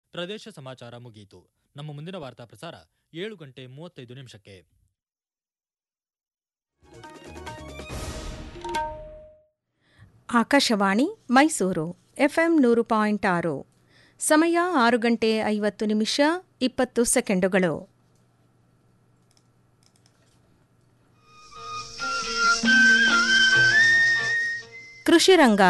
ಪ್ರದೇಶ ಸಮಾಚಾರ ಮುಗಿಯಿತು ನಮ್ಮ ಮುಂದಿನ ವಾರ್ತಾ ಪ್ರಸಾರ ಏಳು ಗಂಟೆ ಮೂವತ್ತೈದು ನಿಮಿಷಕ್ಕೆ ಆಕಾಶವಾಣಿ ಮೈಸೂರು ಎಫ್ಎಂ ನೂರು ಪಾಯಿಂಟ್ ಆರು ಸಮಯ ಆರು ಗಂಟೆ ಐವತ್ತು ನಿಮಿಷ ಇಪ್ಪತ್ತು ಸೆಕೆಂಡುಗಳು ಕೃಷಿ ರಂಗ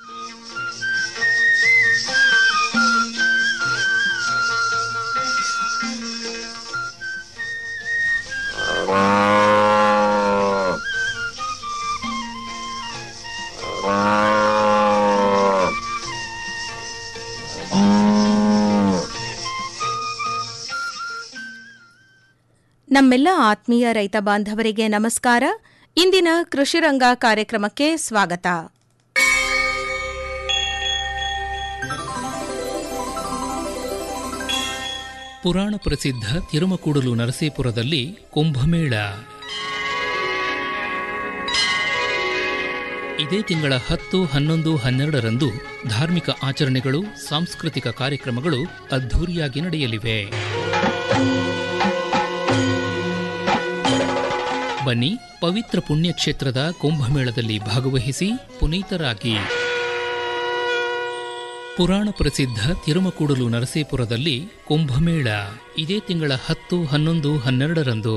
ನಮ್ಮೆಲ್ಲ ಆತ್ಮೀಯ ರೈತ ಬಾಂಧವರಿಗೆ ನಮಸ್ಕಾರ ಇಂದಿನ ಕೃಷಿರಂಗ ಕಾರ್ಯಕ್ರಮಕ್ಕೆ ಸ್ವಾಗತ ಪುರಾಣ ಪ್ರಸಿದ್ಧ ತಿರುಮಕೂಡಲು ನರಸೀಪುರದಲ್ಲಿ ಕುಂಭಮೇಳ ಇದೇ ತಿಂಗಳ ಹತ್ತು ಹನ್ನೊಂದು ಹನ್ನೆರಡರಂದು ಧಾರ್ಮಿಕ ಆಚರಣೆಗಳು ಸಾಂಸ್ಕೃತಿಕ ಕಾರ್ಯಕ್ರಮಗಳು ಅದ್ಧೂರಿಯಾಗಿ ನಡೆಯಲಿವೆ ಬನ್ನಿ ಪವಿತ್ರ ಪುಣ್ಯಕ್ಷೇತ್ರದ ಕುಂಭಮೇಳದಲ್ಲಿ ಭಾಗವಹಿಸಿ ಪುನೀತರಾಗಿ ಪುರಾಣ ಪ್ರಸಿದ್ಧ ತಿರುಮಕೂಡಲು ನರಸೀಪುರದಲ್ಲಿ ಕುಂಭಮೇಳ ಇದೇ ತಿಂಗಳ ಹತ್ತು ಹನ್ನೊಂದು ಹನ್ನೆರಡರಂದು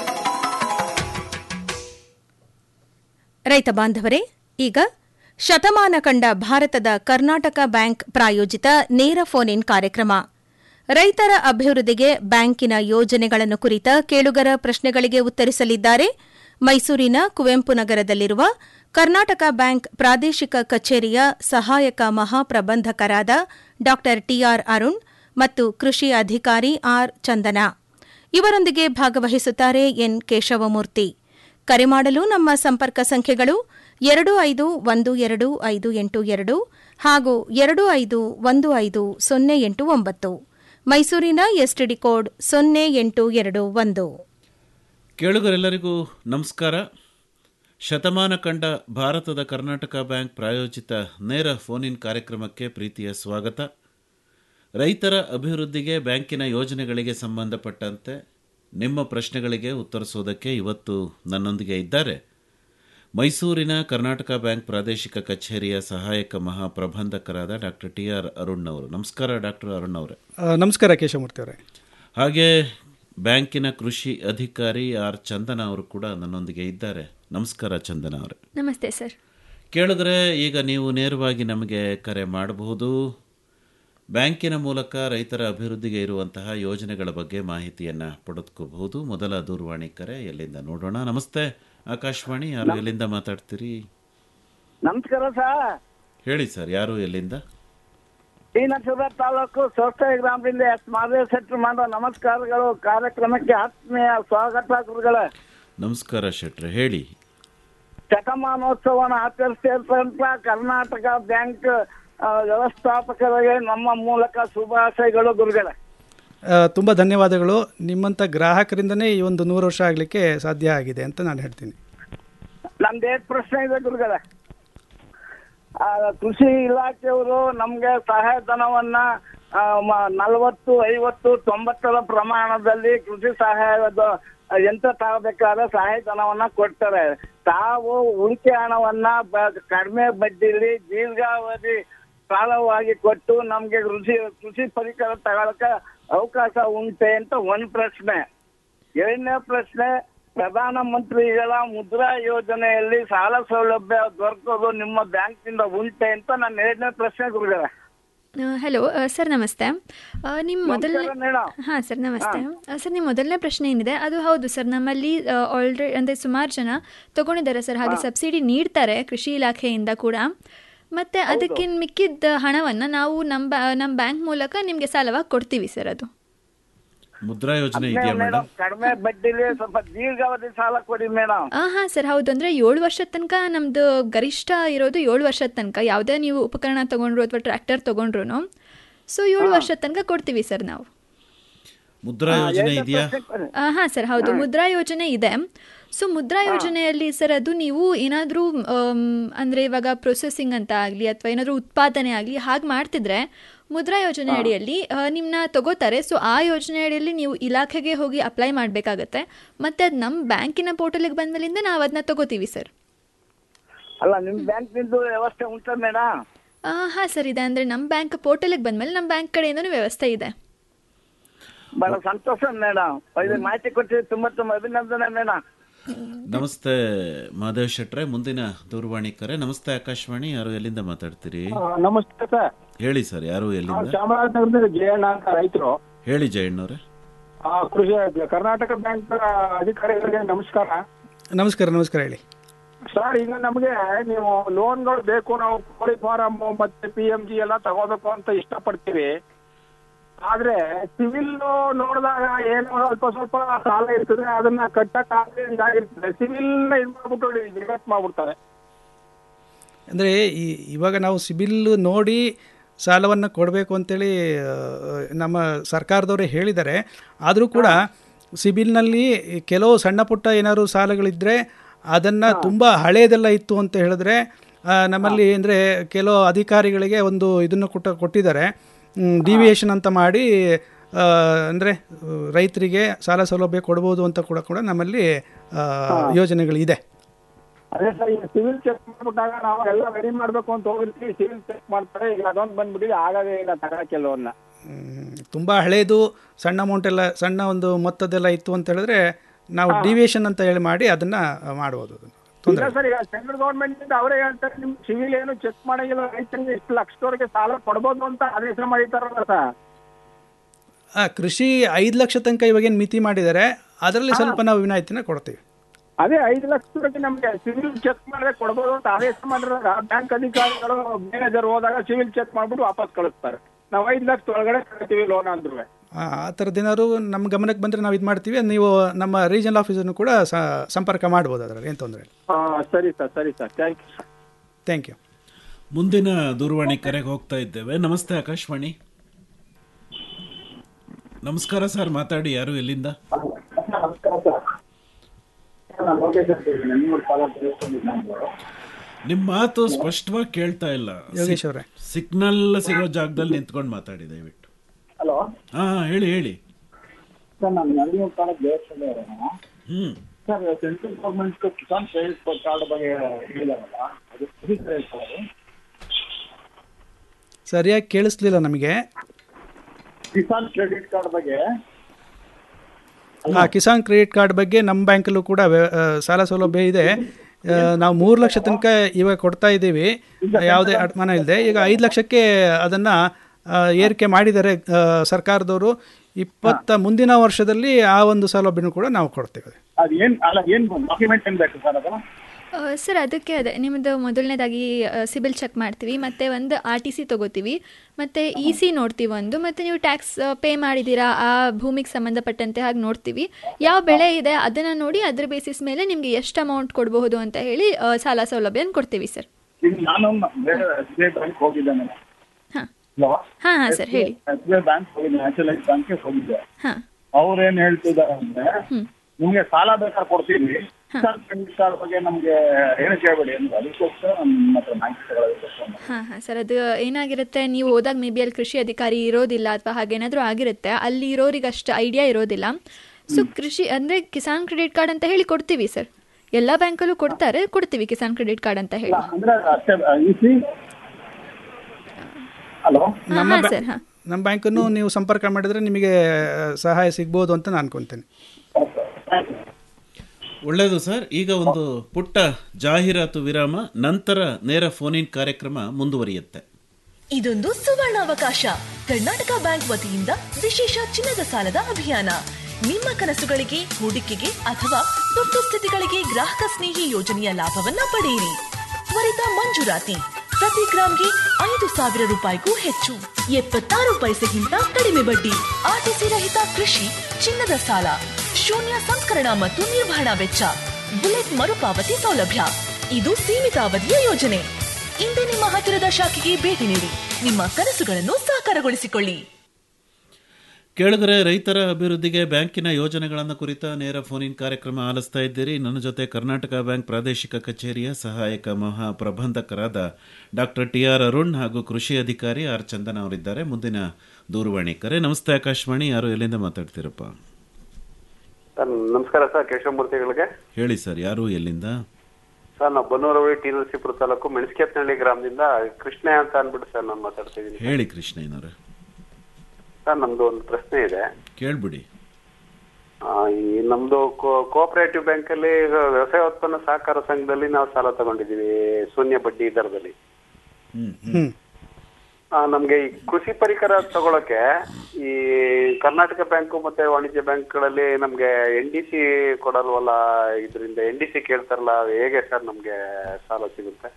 ರೈತ ಬಾಂಧವರೇ ಈಗ ಶತಮಾನ ಕಂಡ ಭಾರತದ ಕರ್ನಾಟಕ ಬ್ಯಾಂಕ್ ಪ್ರಾಯೋಜಿತ ನೇರ ಫೋನ್ ಇನ್ ಕಾರ್ಯಕ್ರಮ ರೈತರ ಅಭಿವೃದ್ಧಿಗೆ ಬ್ಯಾಂಕಿನ ಯೋಜನೆಗಳನ್ನು ಕುರಿತ ಕೇಳುಗರ ಪ್ರಶ್ನೆಗಳಿಗೆ ಉತ್ತರಿಸಲಿದ್ದಾರೆ ಮೈಸೂರಿನ ಕುವೆಂಪು ನಗರದಲ್ಲಿರುವ ಕರ್ನಾಟಕ ಬ್ಯಾಂಕ್ ಪ್ರಾದೇಶಿಕ ಕಚೇರಿಯ ಸಹಾಯಕ ಮಹಾಪ್ರಬಂಧಕರಾದ ಡಾ ಟಿಆರ್ ಅರುಣ್ ಮತ್ತು ಕೃಷಿ ಅಧಿಕಾರಿ ಆರ್ ಚಂದನ ಇವರೊಂದಿಗೆ ಭಾಗವಹಿಸುತ್ತಾರೆ ಎನ್ ಕೇಶವಮೂರ್ತಿ ಕರೆ ಮಾಡಲು ನಮ್ಮ ಸಂಪರ್ಕ ಸಂಖ್ಯೆಗಳು ಎರಡು ಐದು ಒಂದು ಎರಡು ಐದು ಎಂಟು ಎರಡು ಹಾಗೂ ಎರಡು ಐದು ಒಂದು ಐದು ಸೊನ್ನೆ ಎಂಟು ಒಂಬತ್ತು ಮೈಸೂರಿನ ಎಸ್ಟಿಡಿ ಕೋಡ್ ಸೊನ್ನೆ ಎಂಟು ಎರಡು ಒಂದು ಕೇಳುಗರೆಲ್ಲರಿಗೂ ನಮಸ್ಕಾರ ಶತಮಾನ ಕಂಡ ಭಾರತದ ಕರ್ನಾಟಕ ಬ್ಯಾಂಕ್ ಪ್ರಾಯೋಜಿತ ನೇರ ಫೋನ್ ಇನ್ ಕಾರ್ಯಕ್ರಮಕ್ಕೆ ಪ್ರೀತಿಯ ಸ್ವಾಗತ ರೈತರ ಅಭಿವೃದ್ಧಿಗೆ ಬ್ಯಾಂಕಿನ ಯೋಜನೆಗಳಿಗೆ ಸಂಬಂಧಪಟ್ಟಂತೆ ನಿಮ್ಮ ಪ್ರಶ್ನೆಗಳಿಗೆ ಉತ್ತರಿಸುವುದಕ್ಕೆ ಇವತ್ತು ನನ್ನೊಂದಿಗೆ ಇದ್ದಾರೆ ಮೈಸೂರಿನ ಕರ್ನಾಟಕ ಬ್ಯಾಂಕ್ ಪ್ರಾದೇಶಿಕ ಕಚೇರಿಯ ಸಹಾಯಕ ಮಹಾಪ್ರಬಂಧಕರಾದ ಡಾಕ್ಟರ್ ಟಿ ಆರ್ ಅರುಣ್ ಅವರು ನಮಸ್ಕಾರ ಡಾಕ್ಟರ್ ಅರುಣ್ ಅವರೇ ಆ, ನಮಸ್ಕಾರ ಕೇಶವಮೂರ್ತಿ ಅವರೇ ಹಾಗೆ ಬ್ಯಾಂಕಿನ ಕೃಷಿ ಅಧಿಕಾರಿ ಆರ್ ಚಂದನ ಅವರು ಕೂಡ ನನ್ನೊಂದಿಗೆ ಇದ್ದಾರೆ ನಮಸ್ಕಾರ ಚಂದನ ಅವರೇ ನಮಸ್ತೆ ಸರ್ ಕೇಳಿದ್ರೆ ಈಗ ನೀವು ನೇರವಾಗಿ ನಮಗೆ ಕರೆ ಮಾಡಬಹುದು ಬ್ಯಾಂಕಿನ ಮೂಲಕ ರೈತರ ಅಭಿವೃದ್ಧಿಗೆ ಇರುವಂತಹ ಯೋಜನೆಗಳ ಬಗ್ಗೆ ಮಾಹಿತಿಯನ್ನು ಪಡೆದುಕೋಬಹುದು ಮೊದಲ ದೂರವಾಣಿ ಕರೆ ಎಲ್ಲಿಂದ ನೋಡೋಣ ನಮಸ್ತೆ ಆಕಾಶವಾಣಿ ಯಾರು ಎಲ್ಲಿಂದ ಮಾತಾಡ್ತೀರಿ ನಮಸ್ಕಾರ ಸರ್ ಹೇಳಿ ಸರ್ ಯಾರು ಎಲ್ಲಿಂದ ಟಿ ನರಸೀಪುರ ತಾಲೂಕು ಸ್ವಸ್ಥಯ ಗ್ರಾಮದಿಂದ ಎಸ್ ಮಾದೇವ್ ಶೆಟ್ಟಿ ಮಾಡೋ ನಮಸ್ಕಾರಗಳು ಕಾರ್ಯಕ್ರಮಕ್ಕೆ ಆತ್ಮೀಯ ಸ್ವಾಗತ ಗುರುಗಳೇ ನಮಸ್ಕಾರ ಶೆಟ್ರೆ ಹೇಳಿ ಶತಮಾನೋತ್ಸವನ ಆಚರಿಸ್ತಿರ್ತಂತ ಕರ್ನಾಟಕ ಬ್ಯಾಂಕ್ ಆ, ವ್ಯವಸ್ಥಾಪಕರಿಗೆ ನಮ್ಮ ಮೂಲಕ ಶುಭಾಶಯಗಳು ಗುರುಗಳೇ ಆ, ತುಂಬ ಧನ್ಯವಾದಗಳು ನಿಮ್ಮಂಥ ಗ್ರಾಹಕರಿಂದನೇ ಈ ಒಂದು ನೂರು ವರ್ಷ ಆಗಲಿಕ್ಕೆ ಸಾಧ್ಯ ಆಗಿದೆ ಅಂತ ನಾನು ಹೇಳ್ತೀನಿ ನಮ್ದು ಏಟ್ ಪ್ರಶ್ನೆ ಇದೆ ಗುರುಗಳೇ ಆ, ಕೃಷಿ ಇಲಾಖೆಯವರು ನಮ್ಗೆ ಸಹಾಯಧನವನ್ನ ಆ, ಮ- ನಲವತ್ತು ಐವತ್ತು ತೊಂಬತ್ತರ ಪ್ರಮಾಣದಲ್ಲಿ ಕೃಷಿ ಸಹಾಯದ ಯಂತ್ರ ತಗೋಬೇಕಾದ್ರೆ ಸಹಾಯಧನವನ್ನ ಕೊಡ್ತಾರೆ ತಾವು ಉಳಿಕೆ ಹಣವನ್ನ ಬ- ಕಡಿಮೆ ಬಡ್ಡಿಲಿ ದೀರ್ಘಾವಧಿ ಸಾಲವಾಗಿ ಕೊಟ್ಟು ನಮ್ಗೆ ಕೃಷಿ ಕೃಷಿ ಪರಿಕರ ತಗೊಳಕ ಅವಕಾಶ ಉಂಟೆ ಅಂತ ಒಂದ್ ಪ್ರಶ್ನೆ ಎರಡನೇ ಪ್ರಶ್ನೆ ಪ್ರಧಾನ ಮಂತ್ರಿಗಳ ಮುದ್ರಾ ಯೋಜನೆಯಲ್ಲಿ ಸಾಲ ಸೌಲಭ್ಯ ದೊರಕೋದು ನಿಮ್ಮ ಬ್ಯಾಂಕಿಂದ ಉಂಟೆ ಅಂತ ನನ್ನ ಎರಡನೇ ಪ್ರಶ್ನೆ ಗುರುಗಳೇ ಹಲೋ ಸರ್ ನಮಸ್ತೆ ಆ, ನಿಮ್ಮ ಮೊದಲನೇ ನಮಸ್ಕಾರ ಮೇಡಮ್. ಹಾಂ ಸರ್ ನಮಸ್ತೆ ಆ, ಸರ್ ನಿಮ್ಮ ಮೊದಲನೇ ಪ್ರಶ್ನೆ ಏನಿದೆ ಅದು ಹೌದು ಸರ್ ನಮ್ಮಲ್ಲಿ ಆಲ್ರೆಡಿ ಅಂದರೆ ಸುಮಾರು ಜನ ತಗೊಂಡಿದ್ದಾರೆ ಸರ್ ಹಾಗೆ ಸಬ್ಸಿಡಿ ನೀಡ್ತಾರೆ ಕೃಷಿ ಇಲಾಖೆಯಿಂದ ಕೂಡ ಮತ್ತೆ ಅದಕ್ಕೆ ಮಿಕ್ಕಿದ್ದ ಹಣವನ್ನು ನಾವು ನಮ್ಮ ಬ್ಯಾ- ನಮ್ಮ ಬ್ಯಾಂಕ್ ಮೂಲಕ ನಿಮಗೆ ಸಾಲವಾಗಿ ಕೊಡ್ತೀವಿ ಸರ್ ಅದು ಮುದ್ರಾ ಯೋಜನೆ ಇದೆಯಾ ಮೇಡಮ್ ಮೇಡಮ್ ಕಡಿಮೆ ಬಡ್ಡಿಲಿ ಸ್ವಲ್ಪ ದೀರ್ಘಾವಧಿ ಸಾಲ ಕೊಡಿ ಮೇಡಮ್ ಹಾಂ ಸರ್ ಹೌದು ಅಂದರೆ ಏಳು ವರ್ಷದ ತನಕ ನಮ್ಮದು ಗರಿಷ್ಠ ಇರೋದು ಏಳು ವರ್ಷದ ತನಕ ಯಾವುದೇ ನೀವು ಉಪಕರಣ ತೊಗೊಂಡ್ರು ಅಥವಾ ಟ್ರ್ಯಾಕ್ಟರ್ ತೊಗೊಂಡ್ರು ಸೊ ಏಳು ವರ್ಷದ ತನಕ ಕೊಡ್ತೀವಿ ಸರ್ ನಾವು ಮುದ್ರಾ ಯೋಜನೆ ಇದೆಯಾ ಹಾಂ ಸರ್ ಹೌದು ಮುದ್ರಾ ಯೋಜನೆ ಇದೆ ಸೊ ಮುದ್ರಾ ಯೋಜನೆಯಲ್ಲಿ ಸರ್ ಅದು ನೀವು ಏನಾದರೂ ಅಂದರೆ ಇವಾಗ ಪ್ರೊಸೆಸಿಂಗ್ ಅಂತ ಆಗಲಿ ಅಥವಾ ಏನಾದರೂ ಉತ್ಪಾದನೆ ಆಗಲಿ ಹಾಗೆ ಮಾಡ್ತಿದ್ರೆ ಮುದ್ರಾ ಯೋಜನೆ ಅಡಿಯಲ್ಲಿ ಆ, ನಿಮ್ಮನ್ನ ತಗೋತಾರೆ ಸೊ ಆ ಯೋಜನೆ ಅಡಿಯಲ್ಲಿ ನೀವು ಇಲಾಖೆಗೆ ಹೋಗಿ ಅಪ್ಲೈ ಮಾಡಬೇಕಾಗತ್ತೆ ಮತ್ತು ಅದು ನಮ್ಮ ಬ್ಯಾಂಕಿನ ಪೋರ್ಟಲಿಗೆ ಬಂದಮೇಲಿಂದ ನಾವು ಅದನ್ನ ತಗೋತೀವಿ ಸರ್ ಅಲ್ಲ ನಿಮ್ ಬ್ಯಾಂಕ್ ನಿಂದು ವ್ಯವಸ್ಥೆ ಉಂಟಾ ಮೇಡಮ್ ಹಾಂ ಸರ್ ಇದೆ ಅಂದರೆ ನಮ್ಮ ಬ್ಯಾಂಕ್ ಪೋರ್ಟಲಿಗೆ ಬಂದಮೇಲೆ ನಮ್ಮ ಬ್ಯಾಂಕ್ ಕಡೆಯಿಂದನೂ ವ್ಯವಸ್ಥೆ ಇದೆ ಬಹಳ ಸಂತೋಷ ಮೇಡಮ್ ಇದು ಮಾಹಿತಿ ಕೊಟ್ಟಿದ್ದು ತುಂಬಾ ತುಂಬಾ ಅಭಿನಂದನೆ ಮೇಡಮ್ ನಮಸ್ತೆ ಮಹದೇವ್ ಶೆಟ್ರೆ ಮುಂದಿನ ದೂರವಾಣಿ ಕರೆ ನಮಸ್ತೆ ಆಕಾಶವಾಣಿ ಯಾರು ಎಲ್ಲಿಂದ ಮಾತಾಡ್ತೀರಿ ನಮಸ್ತೆ ಸರ್ ಹೇಳಿ ಸರ್ ಯಾರು ನಾವು ಎಲ್ಲಿಂದ ಚಾಮರಾಜನಗರದಿಂದ ಜಯಣ್ಣ ಅಂತ ರೈತರು ಹೇಳಿ ಜಯಣ್ಣವ್ರೆ ಆ, ಕೃಷಿ ಕರ್ನಾಟಕ ಬ್ಯಾಂಕ್ ಅಧಿಕಾರಿಗಳಿಗೆ ನಮಸ್ಕಾರ ನಮಸ್ಕಾರ ನಮಸ್ಕಾರ ಹೇಳಿ ಸರ್ ಈಗ ನಮಗೆ ನೀವು ಲೋನ್ಗಳು ಬೇಕು ನಾವು ಕೋಳಿ ಫಾರಂ ಮತ್ತೆ ಪಿ ಎಂ ಜಿ ಎಲ್ಲ ತಗೋಬೇಕು ಅಂತ ಇಷ್ಟಪಡ್ತೀವಿ ಆದ್ರೆ ಸಿವಿಲ್ ನೋಡಿದಾಗ ಏನೋ ಅಲ್ಪ ಸ್ವಲ್ಪ ಸಾಲ ಇರ್ತದೆ ಅದನ್ನ ಕಟ್ಟಕ್ ಆಗದೆ ಇದಾಗಿರ್ತದೆ ಸಿವಿಲ್ ನ ಇದ್ ಮಾಡ್ಬಿಟ್ಟು ಜಗತ್ ಮಾಡ್ಬಿಡ್ತಾರೆ ಅಂದರೆ ಈ ಇವಾಗ ನಾವು ಸಿಬಿಲ್ ನೋಡಿ ಸಾಲವನ್ನು ಕೊಡಬೇಕು ಅಂತೇಳಿ ಆ, ನಮ್ಮ ಸರ್ಕಾರದವರೇ ಹೇಳಿದ್ದಾರೆ ಆದರೂ ಕೂಡ ಸಿಬಿಲ್ನಲ್ಲಿ ಕೆಲವು ಸಣ್ಣ ಪುಟ್ಟ ಏನಾದ್ರು ಸಾಲಗಳಿದ್ದರೆ ಅದನ್ನು ತುಂಬ ಹಳೆಯದೆಲ್ಲ ಇತ್ತು ಅಂತ ಹೇಳಿದ್ರೆ ಆ, ನಮ್ಮಲ್ಲಿ ಅಂದರೆ ಕೆಲವು ಅಧಿಕಾರಿಗಳಿಗೆ ಒಂದು ಇದನ್ನು ಕೊಟ್ಟ ಕೊಟ್ಟಿದ್ದಾರೆ ಡಿವಿಯೇಷನ್ ಅಂತ ಮಾಡಿ ಅಂದರೆ ರೈತರಿಗೆ ಸಾಲ ಸೌಲಭ್ಯ ಕೊಡ್ಬೋದು ಅಂತ ಕೂಡ ಕೂಡ ನಮ್ಮಲ್ಲಿ ಆ, ಯೋಜನೆಗಳಿದೆ ಅದೇ ಸರ್ ಈಗ ಸಿವಿಲ್ ಚೆಕ್ ಮಾಡ್ಬಿಟ್ಟಾಗ ನಾವು ಎಲ್ಲ ರೆಡಿ ಮಾಡ್ಬೇಕು ಅಂತ ಹೋಗಿರ್ತೀವಿ ಸಿವಿಲ್ ಚೆಕ್ ಮಾಡ್ತಾರೆ ಈಗ ಅದೊಂದು ಬಂದ್ಬಿಟ್ಟಿದೆ ಆಗೋದೇ ಇಲ್ಲ ತಗೊಳಕ್ಕೆ ಲೋನ್ನ ತುಂಬ ಹಳೇದು ಸಣ್ಣ ಅಮೌಂಟ್ ಎಲ್ಲ ಸಣ್ಣ ಒಂದು ಮೊತ್ತದೆಲ್ಲ ಇತ್ತು ಅಂತ ಹೇಳಿದ್ರೆ ನಾವು ಡಿವಿಯೇಷನ್ ಅಂತ ಹೇಳಿ ಮಾಡಿ ಅದನ್ನು ಮಾಡ್ಬೋದು ಅದನ್ನು ಇಲ್ಲ ತೊಂದರೆ ಸರ್ ಈಗ ಸೆಂಟ್ರಲ್ ಗೌರ್ಮೆಂಟ್ ಇಂದ ಅವರೇ ಹೇಳ್ತಾರೆ ನಿಮ್ ಸಿವಿಲ್ ಏನು ಚೆಕ್ ಮಾಡಂಗಿಲ್ಲ ರೈತರಿಗೆ ಇಷ್ಟು ಲಕ್ಷದವರೆಗೆ ಸಾಲ ಕೊಡ್ಬೋದು ಅಂತ ಆದೇಶ ಮಾಡಿತಾರಲ್ಲ ಸರ್ ಹಾಂ ಕೃಷಿ ಐದು ಲಕ್ಷ ತನಕ ಇವಾಗೇನು ಮಿತಿ ಮಾಡಿದ್ದಾರೆ ಅದರಲ್ಲಿ ಸ್ವಲ್ಪ ನಾವು ವಿನಾಯಿತಿನ ಕೊಡ್ತೀವಿ ಅದೇ ಐದು ಲಕ್ಷದವರೆಗೆ ನಮ್ಗೆ ಸಿವಿಲ್ ಚೆಕ್ ಮಾಡಿದ್ರೆ ಕೊಡ್ಬೋದು ಅಂತ ಆದೇಶ ಮಾಡಿದಾಗ ಬ್ಯಾಂಕ್ ಅಧಿಕಾರಿಗಳು ಮ್ಯಾನೇಜರ್ ಹೋದಾಗ ಸಿವಿಲ್ ಚೆಕ್ ಮಾಡ್ಬಿಟ್ಟು ವಾಪಸ್ ಕಳಿಸ್ತಾರೆ ನಾವು ಐದು ಲಕ್ಷದ ಒಳಗಡೆ ಕಳಿಸ್ತೀವಿ ಲೋನ್ ಅಂದ್ರೂ ಆ ಆ ಥರದ್ದು ಏನಾದ್ರು ನಮ್ಮ ಗಮನಕ್ಕೆ ಬಂದರೆ ನಾವು ಇದು ಮಾಡ್ತೀವಿ ನೀವು ನಮ್ಮ ರೀಜನಲ್ ಆಫೀಸನ್ನು ಕೂಡ ಸ- ಸಂಪರ್ಕ ಮಾಡ್ಬೋದು ಅದರಲ್ಲಿ ಏನು ತೊಂದರೆ ಇಲ್ಲ ಸರಿ ಸರ್ ಸರಿ sir thank you thank you ಮುಂದಿನ ದೂರವಾಣಿ ಕರೆಗೆ ಹೋಗ್ತಾ ಇದ್ದೇವೆ ನಮಸ್ತೆ ಆಕಾಶವಾಣಿ ನಮಸ್ಕಾರ ಸರ್ ಮಾತಾಡಿ ಯಾರು ಎಲ್ಲಿಂದ ನಿಮ್ಮ ಮಾತು ಸ್ಪಷ್ಟವಾಗಿ ಕೇಳ್ತಾ ಇಲ್ಲ ಯೋಗೇಶ್ ಅವರೇ ಸಿಗ್ನಲ್ ಸಿಗೋ ಜಾಗದಲ್ಲಿ ನಿಂತ್ಕೊಂಡು ಮಾತಾಡಿ ದಯವಿಟ್ಟು ಹಲೋ ಹಾ ಹೇಳಿ ಹೇಳಿ ಸರ್ ನಾನು ನಂದಿನಿ ತಾಲೂಕು ದೇವಸ್ಥಾನ hmm sir central government Kisan credit card ಬಗ್ಗೆ ಹೇಳಿದಾರಲ್ಲ ಅದು ಸರಿ ಸರ್ ಅದು ಸರಿಯಾಗಿ ಕೇಳಿಸ್ಲಿಲ್ಲ ನಮಗೆ ಕಿಸಾನ್ ಕ್ರೆಡಿಟ್ ಕಾರ್ಡ್ ಬಗ್ಗೆ ಹಾಂ ಕಿಸಾನ್ ಕ್ರೆಡಿಟ್ ಕಾರ್ಡ್ ಬಗ್ಗೆ ನಮ್ಮ ಬ್ಯಾಂಕಲ್ಲೂ ಕೂಡ ವ್ಯ- ಆ, ಸಾಲ ಸೌಲಭ್ಯ ಇದೆ ಆ, ನಾವು ಮೂರು ಲಕ್ಷ ತನಕ ಇವಾಗ ಕೊಡ್ತಾ ಇದ್ದೀವಿ ಯಾವುದೇ ಅಡಮಾನ ಇಲ್ಲದೆ ಈಗ ಐದು ಲಕ್ಷಕ್ಕೆ ಅದನ್ನು ಏರಿಕೆ ಮಾಡಿದ್ದಾರೆ ಆ, ಸರ್ಕಾರದವರು ಇಪ್ಪತ್ತ ಮುಂದಿನ ವರ್ಷದಲ್ಲಿ ಆ ಒಂದು ಸೌಲಭ್ಯನೂ ಕೂಡ ನಾವು ಕೊಡ್ತೇವೆ ಅದು ಏನ್ ಅಲ್ಲ ಏನ್ ಡಾಕ್ಯುಮೆಂಟ್ ಏನ್ ಬೇಕು ಸರ್ ಅದು ಆ, ಸರ್ ಅದಕ್ಕೆ ಅದೇ ನಿಮ್ಮದು ಮೊದಲನೇದಾಗಿ ಸಿಬಿಲ್ ಚೆಕ್ ಮಾಡ್ತೀವಿ ಮತ್ತು ಒಂದು ಆರ್ ಟಿ ಸಿ ತೊಗೋತೀವಿ ಮತ್ತು ಇ ಸಿ ನೋಡ್ತೀವಿ ಒಂದು ಮತ್ತು ನೀವು ಟ್ಯಾಕ್ಸ್ ಪೇ ಮಾಡಿದ್ದೀರಾ ಆ ಭೂಮಿಗೆ ಸಂಬಂಧಪಟ್ಟಂತೆ ಹಾಗೆ ನೋಡ್ತೀವಿ ಯಾವ ಬೆಳೆ ಇದೆ ಅದನ್ನು ನೋಡಿ ಅದ್ರ ಬೇಸಿಸ್ ಮೇಲೆ ನಿಮಗೆ ಎಷ್ಟು ಅಮೌಂಟ್ ಕೊಡಬಹುದು ಅಂತ ಹೇಳಿ ಆ, ಸಾಲ ಸೌಲಭ್ಯನ ಕೊಡ್ತೀವಿ ಸರ್ ಈಗ ನಾನು ಬೇರೆ ಎಸ್ ಬಿ ಐ ಬ್ಯಾಂಕ್ ಹೋಗಿದ್ದೆ ನಾನು ಹಾಂ ಹಲೋ ಹಾಂ ಹಾಂ ಸರ್ ಹೇಳಿ ಎಸ್ ಬಿ ಐ ಬ್ಯಾಂಕ್ ಹೋಗಿದ್ದೆ ನ್ಯಾಷನಲೈಸ್ ಬ್ಯಾಂಕ್ಗೆ ಹೋಗಿದ್ದೆ ಹಾಂ ಅವ್ರು ಏನ್ ಹೇಳ್ತಿದ್ದಾರೆ ಅಂದ್ರೆ ನಿಮ್ಗೆ ಸಾಲ ಬೇಕಾದ್ರೆ ಕೊಡ್ತೀವಿ ಕಿಸಾನ್ ಕ್ರೆಡಿಟ್ ಕಾರ್ಡ್ ಬಗ್ಗೆ ನಮ್ಗೆ ಏನು ಕೇಳಬೇಡಿ ಅಂದ್ರೆ ಅದಕ್ಕೋಸ್ಕರ ನಾನು ನಿಮ್ಮ ಹತ್ರ ಮಾಹಿತಿ ತಗೊಳ್ಳೋದಕ್ಕೋಸ್ಕರ ಬಂದೆ. ಹಾಂ ಹಾಂ ಸರ್ ಅದು ಏನಾಗಿರುತ್ತೆ ನೀವು ಹೋದಾಗ ಮೇ ಬಿ ಅಲ್ಲಿ ಕೃಷಿ ಅಧಿಕಾರಿ ಇರೋದಿಲ್ಲ ಅಥವಾ ಹಾಗೇನಾದರೂ ಆಗಿರುತ್ತೆ ಅಲ್ಲಿ ಇರೋರಿಗೆ ಅಷ್ಟು ಐಡಿಯಾ ಇರೋದಿಲ್ಲ ಸೊ ಕೃಷಿ ಅಂದರೆ ಕಿಸಾನ್ ಕ್ರೆಡಿಟ್ ಕಾರ್ಡ್ ಅಂತ ಹೇಳಿ ಕೊಡ್ತೀವಿ ಸರ್ ಎಲ್ಲ ಬ್ಯಾಂಕಲ್ಲೂ ಕೊಡ್ತಾರೆ ಕೊಡ್ತೀವಿ ಕಿಸಾನ್ ಕ್ರೆಡಿಟ್ ಕಾರ್ಡ್ ಅಂತ ಹೇಳಿ ಅಂದ್ರೆ ಅಷ್ಟೇ ಈಸಿ ಹಲೋ ಹಾಂ ಹಾಂ ಸರ್ ಹಾಂ ನಮ್ಮ ಬ್ಯಾಂಕನ್ನು ನೀವು ಸಂಪರ್ಕ ಮಾಡಿದರೆ ನಿಮಗೆ ಆ, ಸಹಾಯ ಸಿಗ್ಬೋದು ಅಂತ ನಾನು ಅನ್ಕೊತೀನಿ ಒಳ್ಳೆಯದು ಸರ್ ಈಗ ಒಂದು ಪುಟ್ಟ ಜಾಹೀರಾತು ವಿರಾಮ ನಂತರ ನೇರ ಫೋನ್ ಇನ್ ಕಾರ್ಯಕ್ರಮ ಮುಂದುವರಿಯುತ್ತೆ ಇದೊಂದು ಸುವರ್ಣಾವಕಾಶ ಕರ್ನಾಟಕ ಬ್ಯಾಂಕ್ ವತಿಯಿಂದ ವಿಶೇಷ ಚಿನ್ನದ ಸಾಲದ ಅಭಿಯಾನ ನಿಮ್ಮ ಕನಸುಗಳಿಗೆ ಹೂಡಿಕೆಗೆ ಅಥವಾ ತುರ್ತು ಸ್ಥಿತಿಗಳಿಗೆ ಗ್ರಾಹಕ ಸ್ನೇಹಿ ಯೋಜನೆಯ ಲಾಭವನ್ನ ಪಡೆಯಿರಿ ತ್ವರಿತ ಮಂಜೂರಾತಿ ಪ್ರತಿ ಗ್ರಾಂಗೆ ಐದು ಸಾವಿರ ರೂಪಾಯಿಗೂ ಹೆಚ್ಚು ಎಪ್ಪತ್ತಾರು ಪೈಸೆಗಿಂತ ಕಡಿಮೆ ಬಡ್ಡಿ ಆರ್ಟಿಸಿ ರಹಿತ ಕೃಷಿ ಚಿನ್ನದ ಸಾಲ ಶೂನ್ಯ ಸಂಸ್ಕರಣ ಮತ್ತು ನಿರ್ವಹಣಾ ವೆಚ್ಚ ಬುಲೆಟ್ ಮರುಪಾವತಿ ಸೌಲಭ್ಯ ಇದು ಸೀಮಿತ ಅವಧಿಯ ಯೋಜನೆ ಇಂದೇ ನಿಮ್ಮ ಹತ್ತಿರದ ಶಾಖೆಗೆ ಭೇಟಿ ನೀಡಿ ನಿಮ್ಮ ಕನಸುಗಳನ್ನು ಸಾಕಾರಗೊಳಿಸಿಕೊಳ್ಳಿ ಕೇಳಿದರೆ ರೈತರ ಅಭಿವೃದ್ಧಿಗೆ ಬ್ಯಾಂಕಿನ ಯೋಜನೆಗಳನ್ನು ಕುರಿತ ನೇರ ಫೋನ್ ಕಾರ್ಯಕ್ರಮ ಆಲಿಸ್ತಾ ಇದ್ದೀರಿ ನನ್ನ ಜೊತೆ ಕರ್ನಾಟಕ ಬ್ಯಾಂಕ್ ಪ್ರಾದೇಶಿಕ ಕಚೇರಿಯ ಸಹಾಯಕ ಮಹಾ ಪ್ರಬಂಧಕರಾದ ಡಾಕ್ಟರ್ ಟಿ ಆರ್ ಅರುಣ್ ಹಾಗೂ ಕೃಷಿ ಅಧಿಕಾರಿ ಆರ್ ಚಂದನ್ ಅವರಿದ್ದಾರೆ ಮುಂದಿನ ದೂರವಾಣಿ ಕರೆ ನಮಸ್ತೆ ಆಕಾಶವಾಣಿ ಯಾರು ಎಲ್ಲಿಂದ ಮಾತಾಡ್ತೀರಪ್ಪ ಸರ್ ನಮಸ್ಕಾರ ಸರ್ ಕೇಶವಮೂರ್ತಿಗಳಿಗೆ ಹೇಳಿ ಸರ್ ಯಾರು ಎಲ್ಲಿಂದ ಸರ್ ನಾವು ಬನ್ನೂರವಳಿ ಟಿ ನರಸೀಪುರ ತಾಲೂಕು ಮೆಣಸ್ಕೇಪ್ನಹಳ್ಳಿ ಗ್ರಾಮದಿಂದ ಕೃಷ್ಣ ಅಂತ ಅಂದ್ಬಿಟ್ಟು ಸರ್ ನಾನು ಮಾತಾಡ್ತಿದ್ದೀನಿ ಹೇಳಿ ಕೃಷ್ಣಯ್ಯನವ್ರೆ ಸರ್ ನಮ್ದು ಒಂದು ಪ್ರಶ್ನೆ ಇದೆ ಕೇಳ್ಬಿಡಿ ಆ, ಈ ನಮ್ದು ಕೋಆಪರೇಟಿವ್ ಬ್ಯಾಂಕ್ ಅಲ್ಲಿ ವ್ಯವಸಾಯ ಉತ್ಪನ್ನ ಸಹಕಾರ ಸಂಘದಲ್ಲಿ ನಾವು ಸಾಲ ತಗೊಂಡಿದೀವಿ ಶೂನ್ಯ ಬಡ್ಡಿ ದರದಲ್ಲಿ ಹ್ಮ್ ಆ, ನಮ್ಗೆ ಈ ಕೃಷಿ ಪರಿಕರ ತಗೊಳಕ್ಕೆ ಈ ಕರ್ನಾಟಕ ಬ್ಯಾಂಕು ಮತ್ತೆ ವಾಣಿಜ್ಯ ಬ್ಯಾಂಕ್ಗಳಲ್ಲಿ ನಮ್ಗೆ ಎನ್ ಡಿ ಸಿ ಕೊಡಲ್ವಲ್ಲ ಇದರಿಂದ ಎನ್ ಡಿ ಸಿ ಕೇಳ್ತಾರಲ್ಲ ಹೇಗೆ ಸರ್ ನಮ್ಗೆ ಸಾಲ ಸಿಗುತ್ತೆ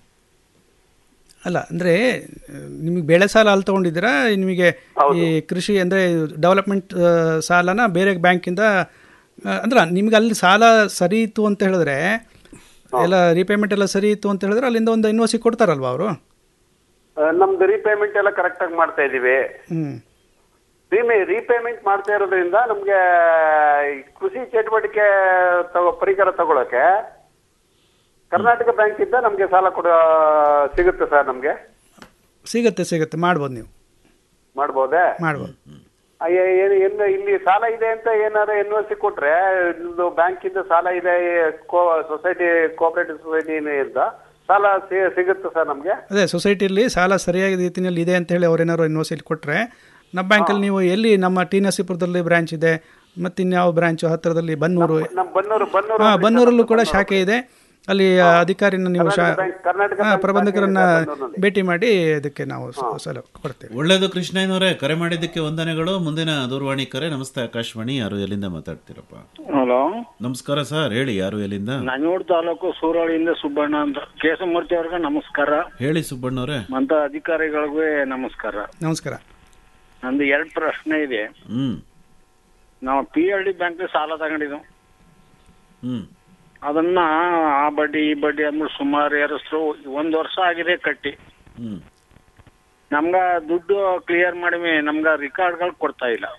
ಅಲ್ಲ ಅಂದರೆ ನಿಮಗೆ ಬೆಳೆ ಸಾಲ ಅಲ್ಲಿ ತೊಗೊಂಡಿದ್ದೀರಾ ನಿಮಗೆ ಈ ಕೃಷಿ ಅಂದರೆ ಡೆವಲಪ್ಮೆಂಟ್ ಆ, ಸಾಲನ ಬೇರೆ ಬ್ಯಾಂಕಿಂದ ಆ, ಅಂದ್ರೆ ನಿಮ್ಗೆ ಅಲ್ಲಿ ಸಾಲ ಸರಿ ಇತ್ತು ಅಂತ ಹೇಳಿದ್ರೆ ಎಲ್ಲ ರೀಪೇಮೆಂಟ್ ಎಲ್ಲ ಸರಿ ಇತ್ತು ಅಂತ ಹೇಳಿದ್ರೆ ಅಲ್ಲಿಂದ ಒಂದು ಎನ್ ಒ ಸಿ ಕೊಡ್ತಾರಲ್ವಾ ಅವರು ಆ, ನಮ್ದು ರೀಪೇಮೆಂಟ್ ಎಲ್ಲ ಕರೆಕ್ಟ್ ಆಗಿ ಮಾಡ್ತಾ ಇದೀವಿ ಹ್ಞೂ ರೀಮೆ ರೀಪೇಮೆಂಟ್ ಮಾಡ್ತಾ ಇರೋದ್ರಿಂದ ನಮ್ಗೆ ಈ ಕೃಷಿ ಚಟುವಟಿಕೆ ತಗೋ ಪರಿಕರ ತಗೊಳಕ್ಕೆ ಕರ್ನಾಟಕ ಬ್ಯಾಂಕ್ ಇಂದ ನಮ್ಗೆ ಸಾಲ ಕೊಡ ಸಿಗುತ್ತೆ ಸರ್ ನಮ್ಗೆ ಸಿಗುತ್ತೆ ಸಿಗುತ್ತೆ ಮಾಡ್ಬೋದು ನೀವು ಮಾಡ್ಬೋದೇ ಮಾಡ್ಬೋದು ಅಯ್ಯ, ಏನು ಏನು ಇಲ್ಲಿ ಸಾಲ ಇದೆ ಅಂತ ಏನಾದ್ರು ಎನ್ ಒ ಸಿ ಕೊಟ್ರೆ ಇದು ಬ್ಯಾಂಕ್ ಇಂದ ಸಾಲ ಇದೆ ಕೋ ಸೊಸೈಟಿ ಕೋಆಪರೇಟಿವ್ ಸೊಸೈಟಿ ಇಂದ ಸಾಲ ಸಿ- ಸಿಗುತ್ತೆ ಸರ್ ನಮ್ಗೆ ಅದೇ ಸೊಸೈಟಿಯಲ್ಲಿ ಸಾಲ ಸರಿಯಾದ ರೀತಿಯಲ್ಲಿ ಇದೆ ಅಂತ ಹೇಳಿ ಅವ್ರೇನಾದ್ರು ಎನ್ ಒ ಸಿ ಕೊಟ್ಟರೆ ನಮ್ಮ ಬ್ಯಾಂಕಲ್ಲಿ ನೀವು ಎಲ್ಲಿ ನಮ್ಮ ಟಿ ನರಸೀಪುರದಲ್ಲಿ ಬ್ರಾಂಚ್ ಇದೆ ಮತ್ತು ಇನ್ಯಾವ ಬ್ರಾಂಚು ಹತ್ತಿರದಲ್ಲಿ ಬನ್ನೂರು ನಮ್ ಬನ್ನೂರು ಬನ್ನೂರು ಹಾಂ ಬನ್ನೂರಲ್ಲೂ ಕೂಡ ಶಾಖೆ ಇದೆ ಅಲ್ಲಿ ಅಧಿಕಾರಿನ ನೀವು ಶಾ ಕರ್ನಾಟಕ ಬ್ಯಾಂಕ್- ಕರ್ನಾಟಕ ಹಾಂ ಬ್ಯಾಂಕ್ ಪ್ರಬಂಧಕರನ್ನ ಶಾಖೆ ಇದೆ ಬನ್ನೂರಿನಲ್ಲಿ. ಭೇಟಿ ಮಾಡಿ ಅದಕ್ಕೆ ನಾವು ಸ- ಸಲ ಕೊಡ್ತೇವೆ ಒಳ್ಳೆಯದು ಕೃಷ್ಣಯ್ಯನವರೇ ಕರೆ ಮಾಡಿದ್ದಕ್ಕೆ ವಂದನೆಗಳು ಮುಂದಿನ ದೂರವಾಣಿ ಕರೆ ನಮಸ್ತೆ ಆಕಾಶವಾಣಿ ಯಾರು ಎಲ್ಲಿಂದ ಮಾತಾಡ್ತೀರಪ್ಪ ಹಲೋ ನಮಸ್ಕಾರ ಸರ್ ಹೇಳಿ ಯಾರು ಎಲ್ಲಿಂದ ನಂಜೂರು ತಾಲೂಕು ಸೂರಳಿಯಿಂದ ಸುಬ್ಬಣ್ಣ ಅಂತ ಕೇಶಮೂರ್ತಿ ಅವ್ರಿಗೆ ನಮಸ್ಕಾರ ಹೇಳಿ ಸುಬ್ಬಣ್ಣವ್ರೆ ಮಂತ ಅಧಿಕಾರಿಗಳಿಗೂ ನಮಸ್ಕಾರ ನಮಸ್ಕಾರ ನಂದು ಎರಡು ಪ್ರಶ್ನೆ ಇದೆ ಹ್ಮ್ ನಾವು ಪಿ ಎಲ್ ಡಿ ಬ್ಯಾಂಕ್ ಸಾಲ ತಗೊಂಡಿದ್ದು ಹ್ಮ್ ಅದನ್ನ ಆ ಬಡ್ಡಿ ಈ ಬಡ್ಡಿ ಅಂದ್ಬಿಟ್ಟು ಸುಮಾರು ಏರಿಸ್ರು ಒಂದ್ ವರ್ಷ ಆಗಿದೆ ಕಟ್ಟಿ ಹ್ಮ್ ನಮ್ಗ ದುಡ್ಡು ಕ್ಲಿಯರ್ ಮಾಡಿ ನಮ್ಗ ರಿಕಾರ್ಡ್ಗಳು ಕೊಡ್ತಾ ಇಲ್ಲ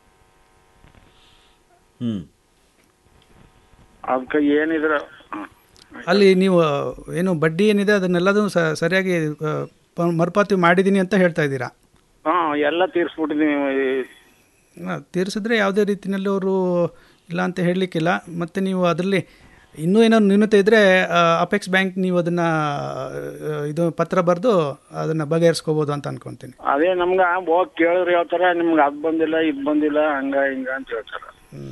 ಹ್ಮ್ ಅದಕ್ಕೆ ಏನಿದ್ರ ಅಲ್ಲಿ ನೀವು ಏನು ಬಡ್ಡಿ ಏನಿದೆ ಅದನ್ನೆಲ್ಲದೂ ಸ- ಸರಿಯಾಗಿ ಆ, ಪ- ಮರುಪಾವತಿ ಮಾಡಿದ್ದೀನಿ ಅಂತ ಹೇಳ್ತಾ ಇದ್ದೀರಾ ಹಾ ಎಲ್ಲ ತೀರ್ಸ್ಬಿಟ್ಟಿದೀವಿ ಆ, ತೀರಿಸಿದ್ರೆ ಯಾವುದೇ ರೀತಿಯಲ್ಲಿ ಅವರು ಇಲ್ಲ ಅಂತ ಹೇಳಲಿಕ್ಕಿಲ್ಲ ಮತ್ತು ನೀವು ಅದರಲ್ಲಿ ಇನ್ನೂ ಏನಾದ್ರು ನ್ಯೂನತೆ ಇದ್ದರೆ ಅಪೆಕ್ಸ್ ಬ್ಯಾಂಕ್ ನೀವು ಅದನ್ನು ಇದು ಪತ್ರ ಬರೆದು ಅದನ್ನು ಬಗೆಹರಿಸ್ಕೋಬೋದು ಅಂತ ಅನ್ಕೊತೀನಿ ಅದೇ ನಮ್ಗ ಹೋಗ್ ಕೇಳಿದ್ರೆ ಹೇಳ್ತಾರ ನಿಮ್ಗೆ ಅದ್ ಬಂದಿಲ್ಲ ಇದ್ ಬಂದಿಲ್ಲ ಹಂಗ ಹಿಂಗ ಅಂತ ಹೇಳ್ತಾರ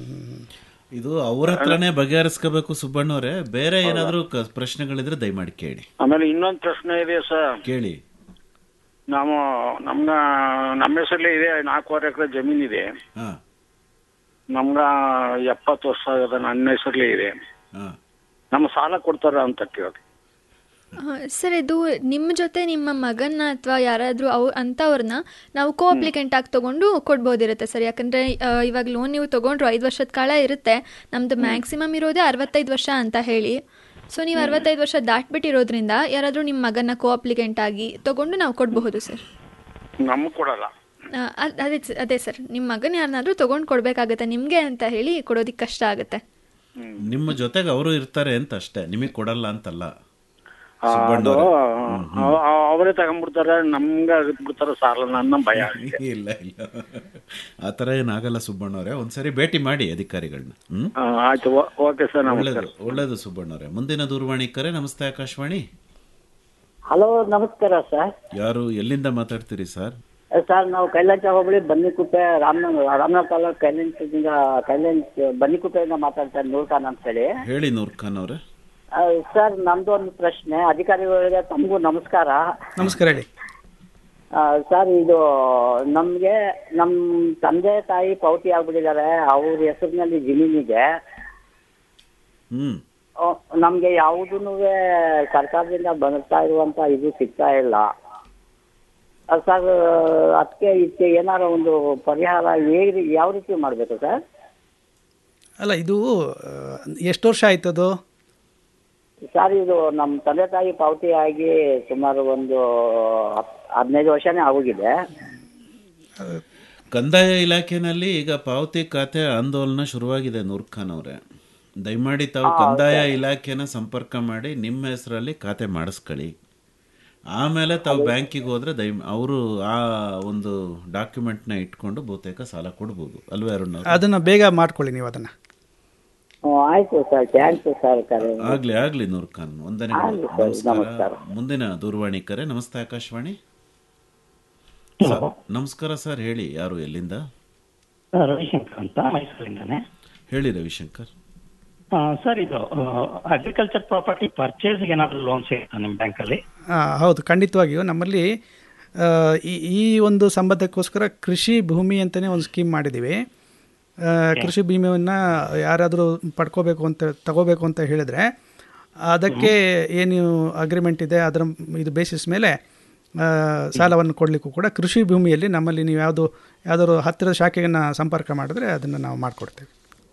ಇದು ಅವ್ರ ಹತ್ರನೇ ಬಗೆಹರಿಸ್ಕೋಬೇಕು ಸುಬ್ಬಣ್ಣವ್ರೆ ಬೇರೆ ಏನಾದರೂ ಕ- ಪ್ರಶ್ನೆಗಳಿದ್ರೆ ದಯಮಾಡಿ ಕೇಳಿ ಆಮೇಲೆ ಇನ್ನೊಂದ್ ಪ್ರಶ್ನೆ ಇದೆ ಸರ್ ಕೇಳಿ ನಾವು ನಮ್ಗ ನಮ್ಮ ಹೆಸರಲ್ಲೇ ಇದೆ ನಾಲ್ಕೂವರೆ ಎಕರೆ ಜಮೀನ್ ಇದೆ ಹಾ ನಮ್ಗ ಎಪ್ಪತ್ತು ವರ್ಷ ಆಗದ ನನ್ನ ಹೆಸರಲ್ಲೇ ಇದೆ ಹಾ ನಮ್ಮ ಸಾಲ ಕೊಡ್ತಾರ ಅಂತ ಕೇಳಿ ಸರ್ ಇದು ನಿಮ್ಮ ಜೊತೆ ನಿಮ್ಮ ಮಗನ್ನ ಅಥವಾ ಯಾರಾದರೂ ಅವ್ ಅಂಥವ್ರನ್ನ ನಾವು ಕೋ ಅಪ್ಲಿಕೆಂಟ್ ಆಗಿ ತೊಗೊಂಡು ಕೊಡ್ಬೋದಿರುತ್ತೆ ಸರ್ ಯಾಕಂದರೆ ಇವಾಗ ಲೋನ್ ನೀವು ತೊಗೊಂಡ್ರು ಐದು ವರ್ಷದ ಕಾಲ ಇರುತ್ತೆ ನಮ್ಮದು ಮ್ಯಾಕ್ಸಿಮಮ್ ಇರೋದೇ ಅರವತ್ತೈದು ವರ್ಷ ಅಂತ ಹೇಳಿ ಸೊ ನೀವು ಅರವತ್ತೈದು ವರ್ಷ ದಾಟ್ಬಿಟ್ಟಿರೋದ್ರಿಂದ ಯಾರಾದರೂ ನಿಮ್ಮ ಮಗನ್ನ ಕೋ ಅಪ್ಲಿಕೆಂಟ್ ಆಗಿ ತೊಗೊಂಡು ನಾವು ಕೊಡಬಹುದು ಸರ್ ನಮ್ಗೆ ಕೊಡಲ್ಲ ಆ, ಅದ್- ಅದೇ ಸ- ಅದೇ ಸರ್ ನಿಮ್ಮ ಮಗನ ಯಾರನ್ನಾದ್ರೂ ತೊಗೊಂಡು ಕೊಡಬೇಕಾಗತ್ತೆ ನಿಮಗೆ ಅಂತ ಹೇಳಿ ಕೊಡೋದಕ್ಕೆ ಕಷ್ಟ ಆಗುತ್ತೆ ನಿಮ್ಮ ಜೊತೆಗೆ ಅವರು ಇರ್ತಾರೆ ಅಂತ ಅಷ್ಟೇ ನಿಮಗೆ ಕೊಡಲ್ಲ ಅಂತಲ್ಲ ಆ, ಅದು ಸುಬ್ಬಣ್ಣವ್ರೆ. ಅವ- ಅವ- ಅವರೇ ತಗೊಂಡ್ಬಿಡ್ತಾರ ನಮ್ಗೆ ಬಿಡ್ತಾರ ಸಾಲ ನನ್ನ ಭಯ ಇಲ್ಲ ಇಲ್ಲ ಆ ಥರ ಏನಾಗಲ್ಲ ಸುಬ್ಬಣ್ಣವ್ರೆ ಒಂದ್ಸರಿ ಭೇಟಿ ಮಾಡಿ ಅಧಿಕಾರಿಗಳನ್ನ ಹ್ಮ್ ಆ, ಆಯ್ತು ಓ- ಓಕೆ ಸರ್ ನಮಸ್ಕಾರ ಒಳ್ಳೇದು ಒಳ್ಳೇದು ಸುಬ್ಬಣ್ಣವ್ರೆ ಮುಂದಿನ ದೂರವಾಣಿ ಕರೆ ನಮಸ್ತೆ ಆಕಾಶವಾಣಿ ಹಲೋ ನಮಸ್ಕಾರ ಸರ್ ಯಾರು ಎಲ್ಲಿಂದ ಮಾತಾಡ್ತೀರಿ ಸರ್ ಸರ್ ನಾವು ಕೈಲಾಂಚ ಹೋಬಳಿ ಬನ್ನಿಕುಪ್ಪೆ ರಾಮನಗರ ರಾಮನಗರ ತಾಲೂಕು ಕೈಲಾಂಚದಿಂದ ಕೈಲಾಂಚ ಬನ್ನಿಕುಪ್ಪೆಯಿಂದ ಮಾತಾಡ್ತಾರೆ ನೂರ್ ಖಾನ್ ಅಂತ ಹೇಳಿ ಹೇಳಿ ನೂರ್ ಖಾನ್ ಅವ್ರೆ ಆ, ಸರ್ ನಮ್ದು ಒಂದು ಪ್ರಶ್ನೆ ಅಧಿಕಾರಿಗಳಿಗೆ ತಮಗೂ ನಮಸ್ಕಾರ ನಮಸ್ಕಾರ ಹೇಳಿ ಆ, ಸರ್ ಇದು ನಮಗೆ ನಮ್ಮ ತಂದೆ ತಾಯಿ ಪೌತಿ ಆಗ್ಬಿಟ್ಟಿದ್ದಾರೆ ಅವ್ರ ಹೆಸರಿನಲ್ಲಿ ಜಮೀನಿಗೆ ಹ್ಮ್ ನಮಗೆ ಯಾವುದೂ ಸರ್ಕಾರದಿಂದ ಬರ್ತಾ ಇರುವಂತ ಇದು ಸಿಗ್ತಾ ಇಲ್ಲ ಆ, ಸರ್ ಅದಕ್ಕೆ ಇದಕ್ಕೆ ಏನಾರ ಒಂದು ಪರಿಹಾರ ಹೇಗೆ ಯಾವ ರೀತಿ ಮಾಡಬೇಕು ಸರ್ ಅಲ್ಲ ಇದು ಆ, ಎಷ್ಟು ವರ್ಷ ಆಯ್ತದು ಸರ್ ಇದು ನಮ್ಮ ತಂದೆ ತಾಯಿ ಪಾವತಿ ಆಗಿ ಸುಮಾರು ಒಂದು ಹತ್- ಹದಿನೈದು ವರ್ಷನೇ ಆಗೋಗಿದೆ ಕಂದಾಯ ಇಲಾಖೆನಲ್ಲಿ ಈಗ ಪಾವತಿ ಖಾತೆ ಆಂದೋಲನ ಶುರುವಾಗಿದೆ ನೂರ್ ಖಾನ್ ಅವರೇ ದಯಮಾಡಿ ತಾವು ಕಂದಾಯ ಇಲಾಖೆನ ಸಂಪರ್ಕ ಮಾಡಿ ನಿಮ್ಮ ಹೆಸರಲ್ಲಿ ಖಾತೆ ಮಾಡಿಸ್ಕೊಳ್ಳಿ ಆಮೇಲೆ ತಾವು ಬ್ಯಾಂಕಿಗೆ ಹೋದ್ರೆ ದಯ ಅವರು ಆ ಒಂದು ಡಾಕ್ಯುಮೆಂಟ್ನ ಇಟ್ಕೊಂಡು ಬಹುತೇಕ ಸಾಲ ಕೊಡ್ಬೋದು ಅಲ್ವೇ ಅರುಣ್ ಅವ್ರೆ? ಅದನ್ನು ಬೇಗ ಮಾಡ್ಕೊಳ್ಳಿ ನೀವು ಅದನ್ನು ಹ್ಮ್, ಆಯ್ತು ಸರ್ ಥ್ಯಾಂಕ್ಸ್ ಸರ್ ಕರೆ ಆಗ್ಲಿ ಆಗ್ಲಿ ನೂರ್ ಖಾನ್ ಒಂದನೇ ಆಗ್ಲಿ ಸರ್, ನಮಸ್ಕಾರ ಮುಂದಿನ ದೂರವಾಣಿ ಕರೆ ನಮಸ್ತೆ ಆಕಾಶವಾಣಿ ಸರ್, ನಮಸ್ಕಾರ ಸರ್ ಹೇಳಿ ಯಾರು ಎಲ್ಲಿಂದ ರವಿಶಂಕರ್ ಅಂತ ಮೈಸೂರಿಂದಾನೆ ಹೇಳಿ ರವಿಶಂಕರ್ ಆ, ಸರ್ ಇದು ಅಗ್ರಿಕಲ್ಚರ್ ಪ್ರಾಪರ್ಟಿ ಪರ್ಚೇಸ್ಗೆ ಏನಾದರೂ ಲೋನ್ ಸಿಗುತ್ತಾ ನಿಮ್ಮ ಬ್ಯಾಂಕಲ್ಲಿ ಆ, ಹೌದು ಖಂಡಿತವಾಗಿಯೂ ನಮ್ಮಲ್ಲಿ ಆ, ಈ ಈ ಒಂದು ಸಂಬಂಧಕ್ಕೋಸ್ಕರ ಕೃಷಿ ಭೂಮಿ ಅಂತಲೇ ಒಂದು ಸ್ಕೀಮ್ ಮಾಡಿದ್ದೀವಿ ಆ, ಕೃಷಿ ಭೂಮಿಯನ್ನು ಯಾರಾದರೂ ಪಡ್ಕೋಬೇಕು ಅಂತ ತಗೋಬೇಕು ಅಂತ ಹೇಳಿದರೆ ಅದಕ್ಕೆ ಏನು ಅಗ್ರಿಮೆಂಟ್ ಇದೆ ಅದರ ಇದು ಬೇಸಿಸ್ ಮೇಲೆ ಆ, ಸಾಲವನ್ನು ಕೊಡಲಿಕ್ಕೂ ಕೂಡ ಕೃಷಿ ಭೂಮಿಯಲ್ಲಿ ನಮ್ಮಲ್ಲಿ ನೀವು ಯಾವುದು ಯಾವುದಾದ್ರು ಹತ್ತಿರದ ಶಾಖೆಯನ್ನು ಸಂಪರ್ಕ ಮಾಡಿದ್ರೆ ಅದನ್ನು ನಾವು ಮಾಡಿಕೊಡ್ತೇವೆ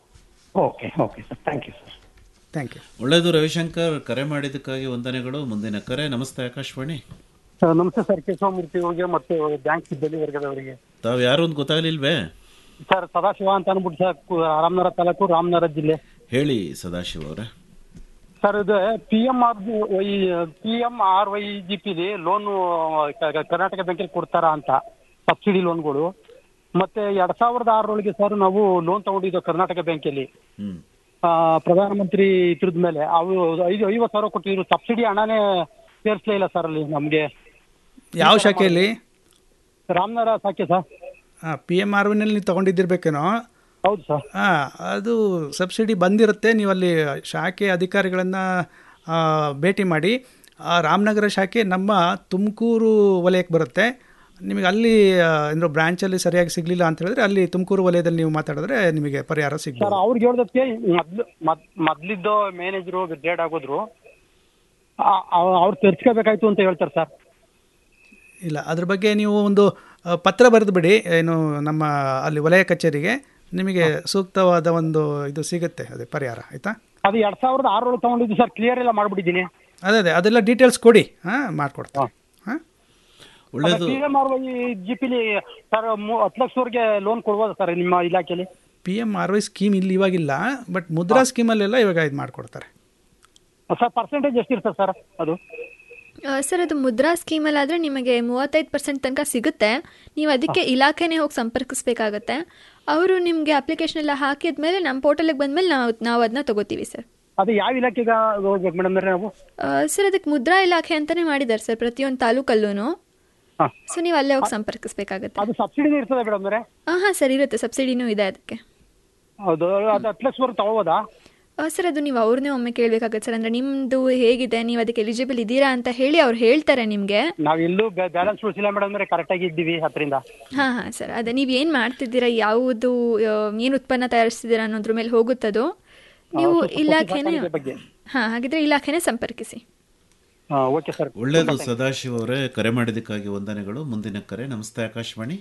okay okay sir thank you sir thank you ಒಳ್ಳೆಯದು ರವಿಶಂಕರ್ ಕರೆ ಮಾಡಿದ್ದಕ್ಕಾಗಿ ವಂದನೆಗಳು ಮುಂದಿನ ಕರೆ ನಮಸ್ತೆ ಆಕಾಶವಾಣಿ ನಮಸ್ತೆ ಸರ್ ಕೇಶವಮೂರ್ತಿ ಅವರಿಗೆ ಮತ್ತು ಬ್ಯಾಂಕ್ ಸಿಬ್ಬಂದಿ ವರ್ಗದವರಿಗೆ ತಾವು ಯಾರು ಅಂತ ಗೊತ್ತಾಗ್ಲಿಲ್ವೇ ಸರ್ ಸದಾಶಿವ ಅಂತ ಅಂದ್ಬಿಟ್ಟು ಸರ್ ಕು- ರಾಮನಗರ ತಾಲೂಕು ರಾಮನಗರ ಜಿಲ್ಲೆ ಹೇಳಿ ಸದಾಶಿವ ಅವರೇ ಸರ್ ಇದು P M R Y P M R Y G P loan Karnataka ಬ್ಯಾಂಕಲ್ಲಿ ಕೊಡ್ತಾರಾ ಅಂತ ಸಬ್ಸಿಡಿ ಲೋನ್ಗಳು ಮತ್ತೆ ಎರಡ್ ಸಾವಿರದ ಆರರೊಳಗೆ ಸರ್ ನಾವು ಲೋನ್ ತಗೊಂಡಿದ್ದು ಕರ್ನಾಟಕ ಬ್ಯಾಂಕಲ್ಲಿ ಹ್ಮ್ ಆ, ಪ್ರಧಾನಮಂತ್ರಿ ಇದ್ರದ ಮೇಲೆ ಅವು ಐದು ಐವತ್ತು ಸಾವಿರ ಕೊಟ್ಟಿದ್ರು ಸಬ್ಸಿಡಿ ಹಣನೇ ಸೇರಿಸ್ಲೇ ಇಲ್ಲ ಸರ್ ಅಲ್ಲಿ ನಮಗೆ ಯಾವ ಶಾಖೆಯಲ್ಲಿ ರಾಮನಗರ ಸಾಕೆ ಸರ್ ಪಿ ಎಮ್ ಆರ್ ವಿನಲ್ಲಿ ನೀವು ತೊಗೊಂಡಿದ್ದಿರ್ಬೇಕೇನೋ ಹೌದು ಸರ್ ಹಾಂ ಅದು ಸಬ್ಸಿಡಿ ಬಂದಿರುತ್ತೆ ನೀವು ಅಲ್ಲಿ ಶಾಖೆ ಅಧಿಕಾರಿಗಳನ್ನು ಭೇಟಿ ಮಾಡಿ ಆ ರಾಮನಗರ ಶಾಖೆ ನಮ್ಮ ತುಮಕೂರು ವಲಯಕ್ಕೆ ಬರುತ್ತೆ ನಿಮಗೆ ಅಲ್ಲಿ ಅಂದರೆ ಬ್ರಾಂಚಲ್ಲಿ ಸರಿಯಾಗಿ ಸಿಗಲಿಲ್ಲ ಅಂತ ಹೇಳಿದ್ರೆ ಅಲ್ಲಿ ತುಮಕೂರು ವಲಯದಲ್ಲಿ ನೀವು ಮಾತಾಡಿದ್ರೆ ನಿಮಗೆ ಪರಿಹಾರ ಸರ್ ಸಿಗ್ಬೋದು ಅವ್ರಿಗೆ ಹೇಳ್ದಕ್ಕೆ ಮೊದ್ಲು ಮೊದ್- ಮೊದ್ಲಿದ್ದು ಮ್ಯಾನೇಜರು ರಿಟೈರ್ಡ್ ಆಗೋದ್ರು ಆ- ಅವ್- ಅವ್ರು ತೆರ್ಸ್ಕೋಬೇಕಾಯ್ತು ಅಂತ ಹೇಳ್ತಾರೆ ಸರ್ ಇಲ್ಲ ಅದ್ರ ಬಗ್ಗೆ ನೀವು ಒಂದು ಆ, ಪತ್ರ ಬರೆದು ಬಿಡಿ ಏನು ನಮ್ಮ ಅಲ್ಲಿ ವಲಯ ಕಚೇರಿಗೆ ನಿಮಗೆ ಸೂಕ್ತವಾದ ಒಂದು ಇದು ಸಿಗುತ್ತೆ ಅದೇ ಪರಿಹಾರ ಆಯಿತಾ ಅದು ಎರಡ್ ಸಾವಿರದ ಆರರೊಳಗೆ ತಗೊಂಡಿದ್ದು ಸರ್ ಕ್ಲಿಯರ್ ಎಲ್ಲ ಮಾಡ್ಬಿಟ್ಟಿದ್ದೀನಿ ಅದೇ ಅದೇ ಅದೆಲ್ಲ ಡೀಟೇಲ್ಸ್ ಕೊಡಿ ಹಾಂ ಮಾಡಿಕೊಡ್ತೀನಿ ಒಳ್ಳೇದು P M R Y G ಪಿಲಿ ಸರ್ ಮೂ- ಹತ್ತು ಲಕ್ಷದವರೆಗೆ ಲೋನ್ ಕೊಡ್ಬೋದಾ ಸರ್ ನಿಮ್ಮ ಇಲಾಖೆಯಲ್ಲಿ P M R Y scheme ಇಲ್ಲಿ ಇವಾಗಿಲ್ಲ ಬಟ್ ಮುದ್ರಾ ಸ್ಕೀಮಲ್ಲೆಲ್ಲ ಇವಾಗ ಇದು ಮಾಡಿಕೊಡ್ತಾರೆ ಸರ್ ಪರ್ಸೆಂಟೇಜ್ ಎಷ್ಟಿರ್ತದೆ ಸರ್ ಅದು ಆ, ಸರ್ ಅದು ಮುದ್ರಾ ಸ್ಕೀಮಲ್ಲಾದರೆ ನಿಮಗೆ ಮೂವತ್ತೈದು ಪರ್ಸೆಂಟ್ ತನಕ ಸಿಗುತ್ತೆ ನೀವು ಅದಕ್ಕೆ ಇಲಾಖೆನೇ ಹೋಗಿ ಸಂಪರ್ಕಿಸ್ಬೇಕಾಗತ್ತೆ ಅವರು ನಿಮಗೆ ಅಪ್ಲಿಕೇಶನ್ ಎಲ್ಲ ಹಾಕಿದ್ಮೇಲೆ ನಮ್ಮ ಪೋರ್ಟಲಿಗೆ ಬಂದಮೇಲೆ ನಾವು ನಾವು ಅದನ್ನ ತಗೋತೀವಿ ಸರ್ ಅದು ಯಾವ ಇಲಾಖೆಗೆ ಹೋಗ್ಬೇಕು ಮೇಡಮ್ ನಾವು ಆ, ಸರ್ ಅದಕ್ಕೆ ಮುದ್ರಾ ಇಲಾಖೆ ಅಂತಲೇ ಮಾಡಿದ್ದಾರೆ ಸರ್ ಪ್ರತಿಯೊಂದು ತಾಲೂಕಲ್ಲೂ ಹಾ. ಸೊ ನೀವು ಅಲ್ಲೇ ಹೋಗಿ ಸಂಪರ್ಕಿಸ್ಬೇಕಾಗತ್ತೆ ಅದು ಸಬ್ಸಿಡಿ ಇರ್ತದೆ ಮೇಡಮ್ ಹಾಂ ಹಾಂ ಸರ್ ಇರುತ್ತೆ ಸಬ್ಸಿಡಿನೂ ಇದೆ ಅದಕ್ಕೆ ಹೌದು ಅದು ಹತ್ತು ಲಕ್ಷವರೆಗೆ ತಗೋಬೋದಾ ಆ, ಸರ್ ಅದು ನೀವು ಅವ್ರನ್ನೇ ಒಮ್ಮೆ ಕೇಳಬೇಕಾಗತ್ತೆ ಸರ್ ಅಂದರೆ ನಿಮ್ಮದು ಹೇಗಿದೆ ನೀವು ಅದಕ್ಕೆ ಎಲಿಜಿಬಲ್ ಇದ್ದೀರಾ ಅಂತ ಹೇಳಿ ಅವ್ರು ಹೇಳ್ತಾರೆ ನಿಮಗೆ ನಾವ್ ಎಲ್ಲೂ ಬ್ಯಾಲೆನ್ಸ್ ಉಳಿಸಿಲ್ಲ ಮೇಡಮ್ ಕರೆಕ್ಟ್ ಆಗಿ ಇದ್ದೀವಿ ಹತ್ತರಿಂದ ಹಾಂ ಹಾಂ ಸರ್ ಅದೇ ನೀವು ಏನು ಮಾಡ್ತಿದ್ದೀರಾ ಯಾವುದು ಏನು ಉತ್ಪನ್ನ ತಯಾರಿಸ್ತಿದ್ದೀರಾ ಅನ್ನೋದ್ರ ಮೇಲೆ ಹೋಗುತ್ತದು ನೀವು ಸ್ವಲ್ಪ ಪಶು ಇಲಾಖೆನೇ ಸಾಕಾಣಿಕೆ ಬಗ್ಗೆ. ಹಾಂ ಹಾಗಿದ್ರೆ ಇಲಾಖೆನೇ ಸಂಪರ್ಕಿಸಿ ಓಕೆ ಸರ್ ಒಳ್ಳೆಯದು ಸದಾಶಿವ ಅವರೇ ಕರೆ ಮಾಡಿದ್ದಕ್ಕಾಗಿ ವಂದನೆಗಳು ಮುಂದಿನ ಕರೆ ನಮಸ್ತೆ ಆಕಾಶವಾಣಿ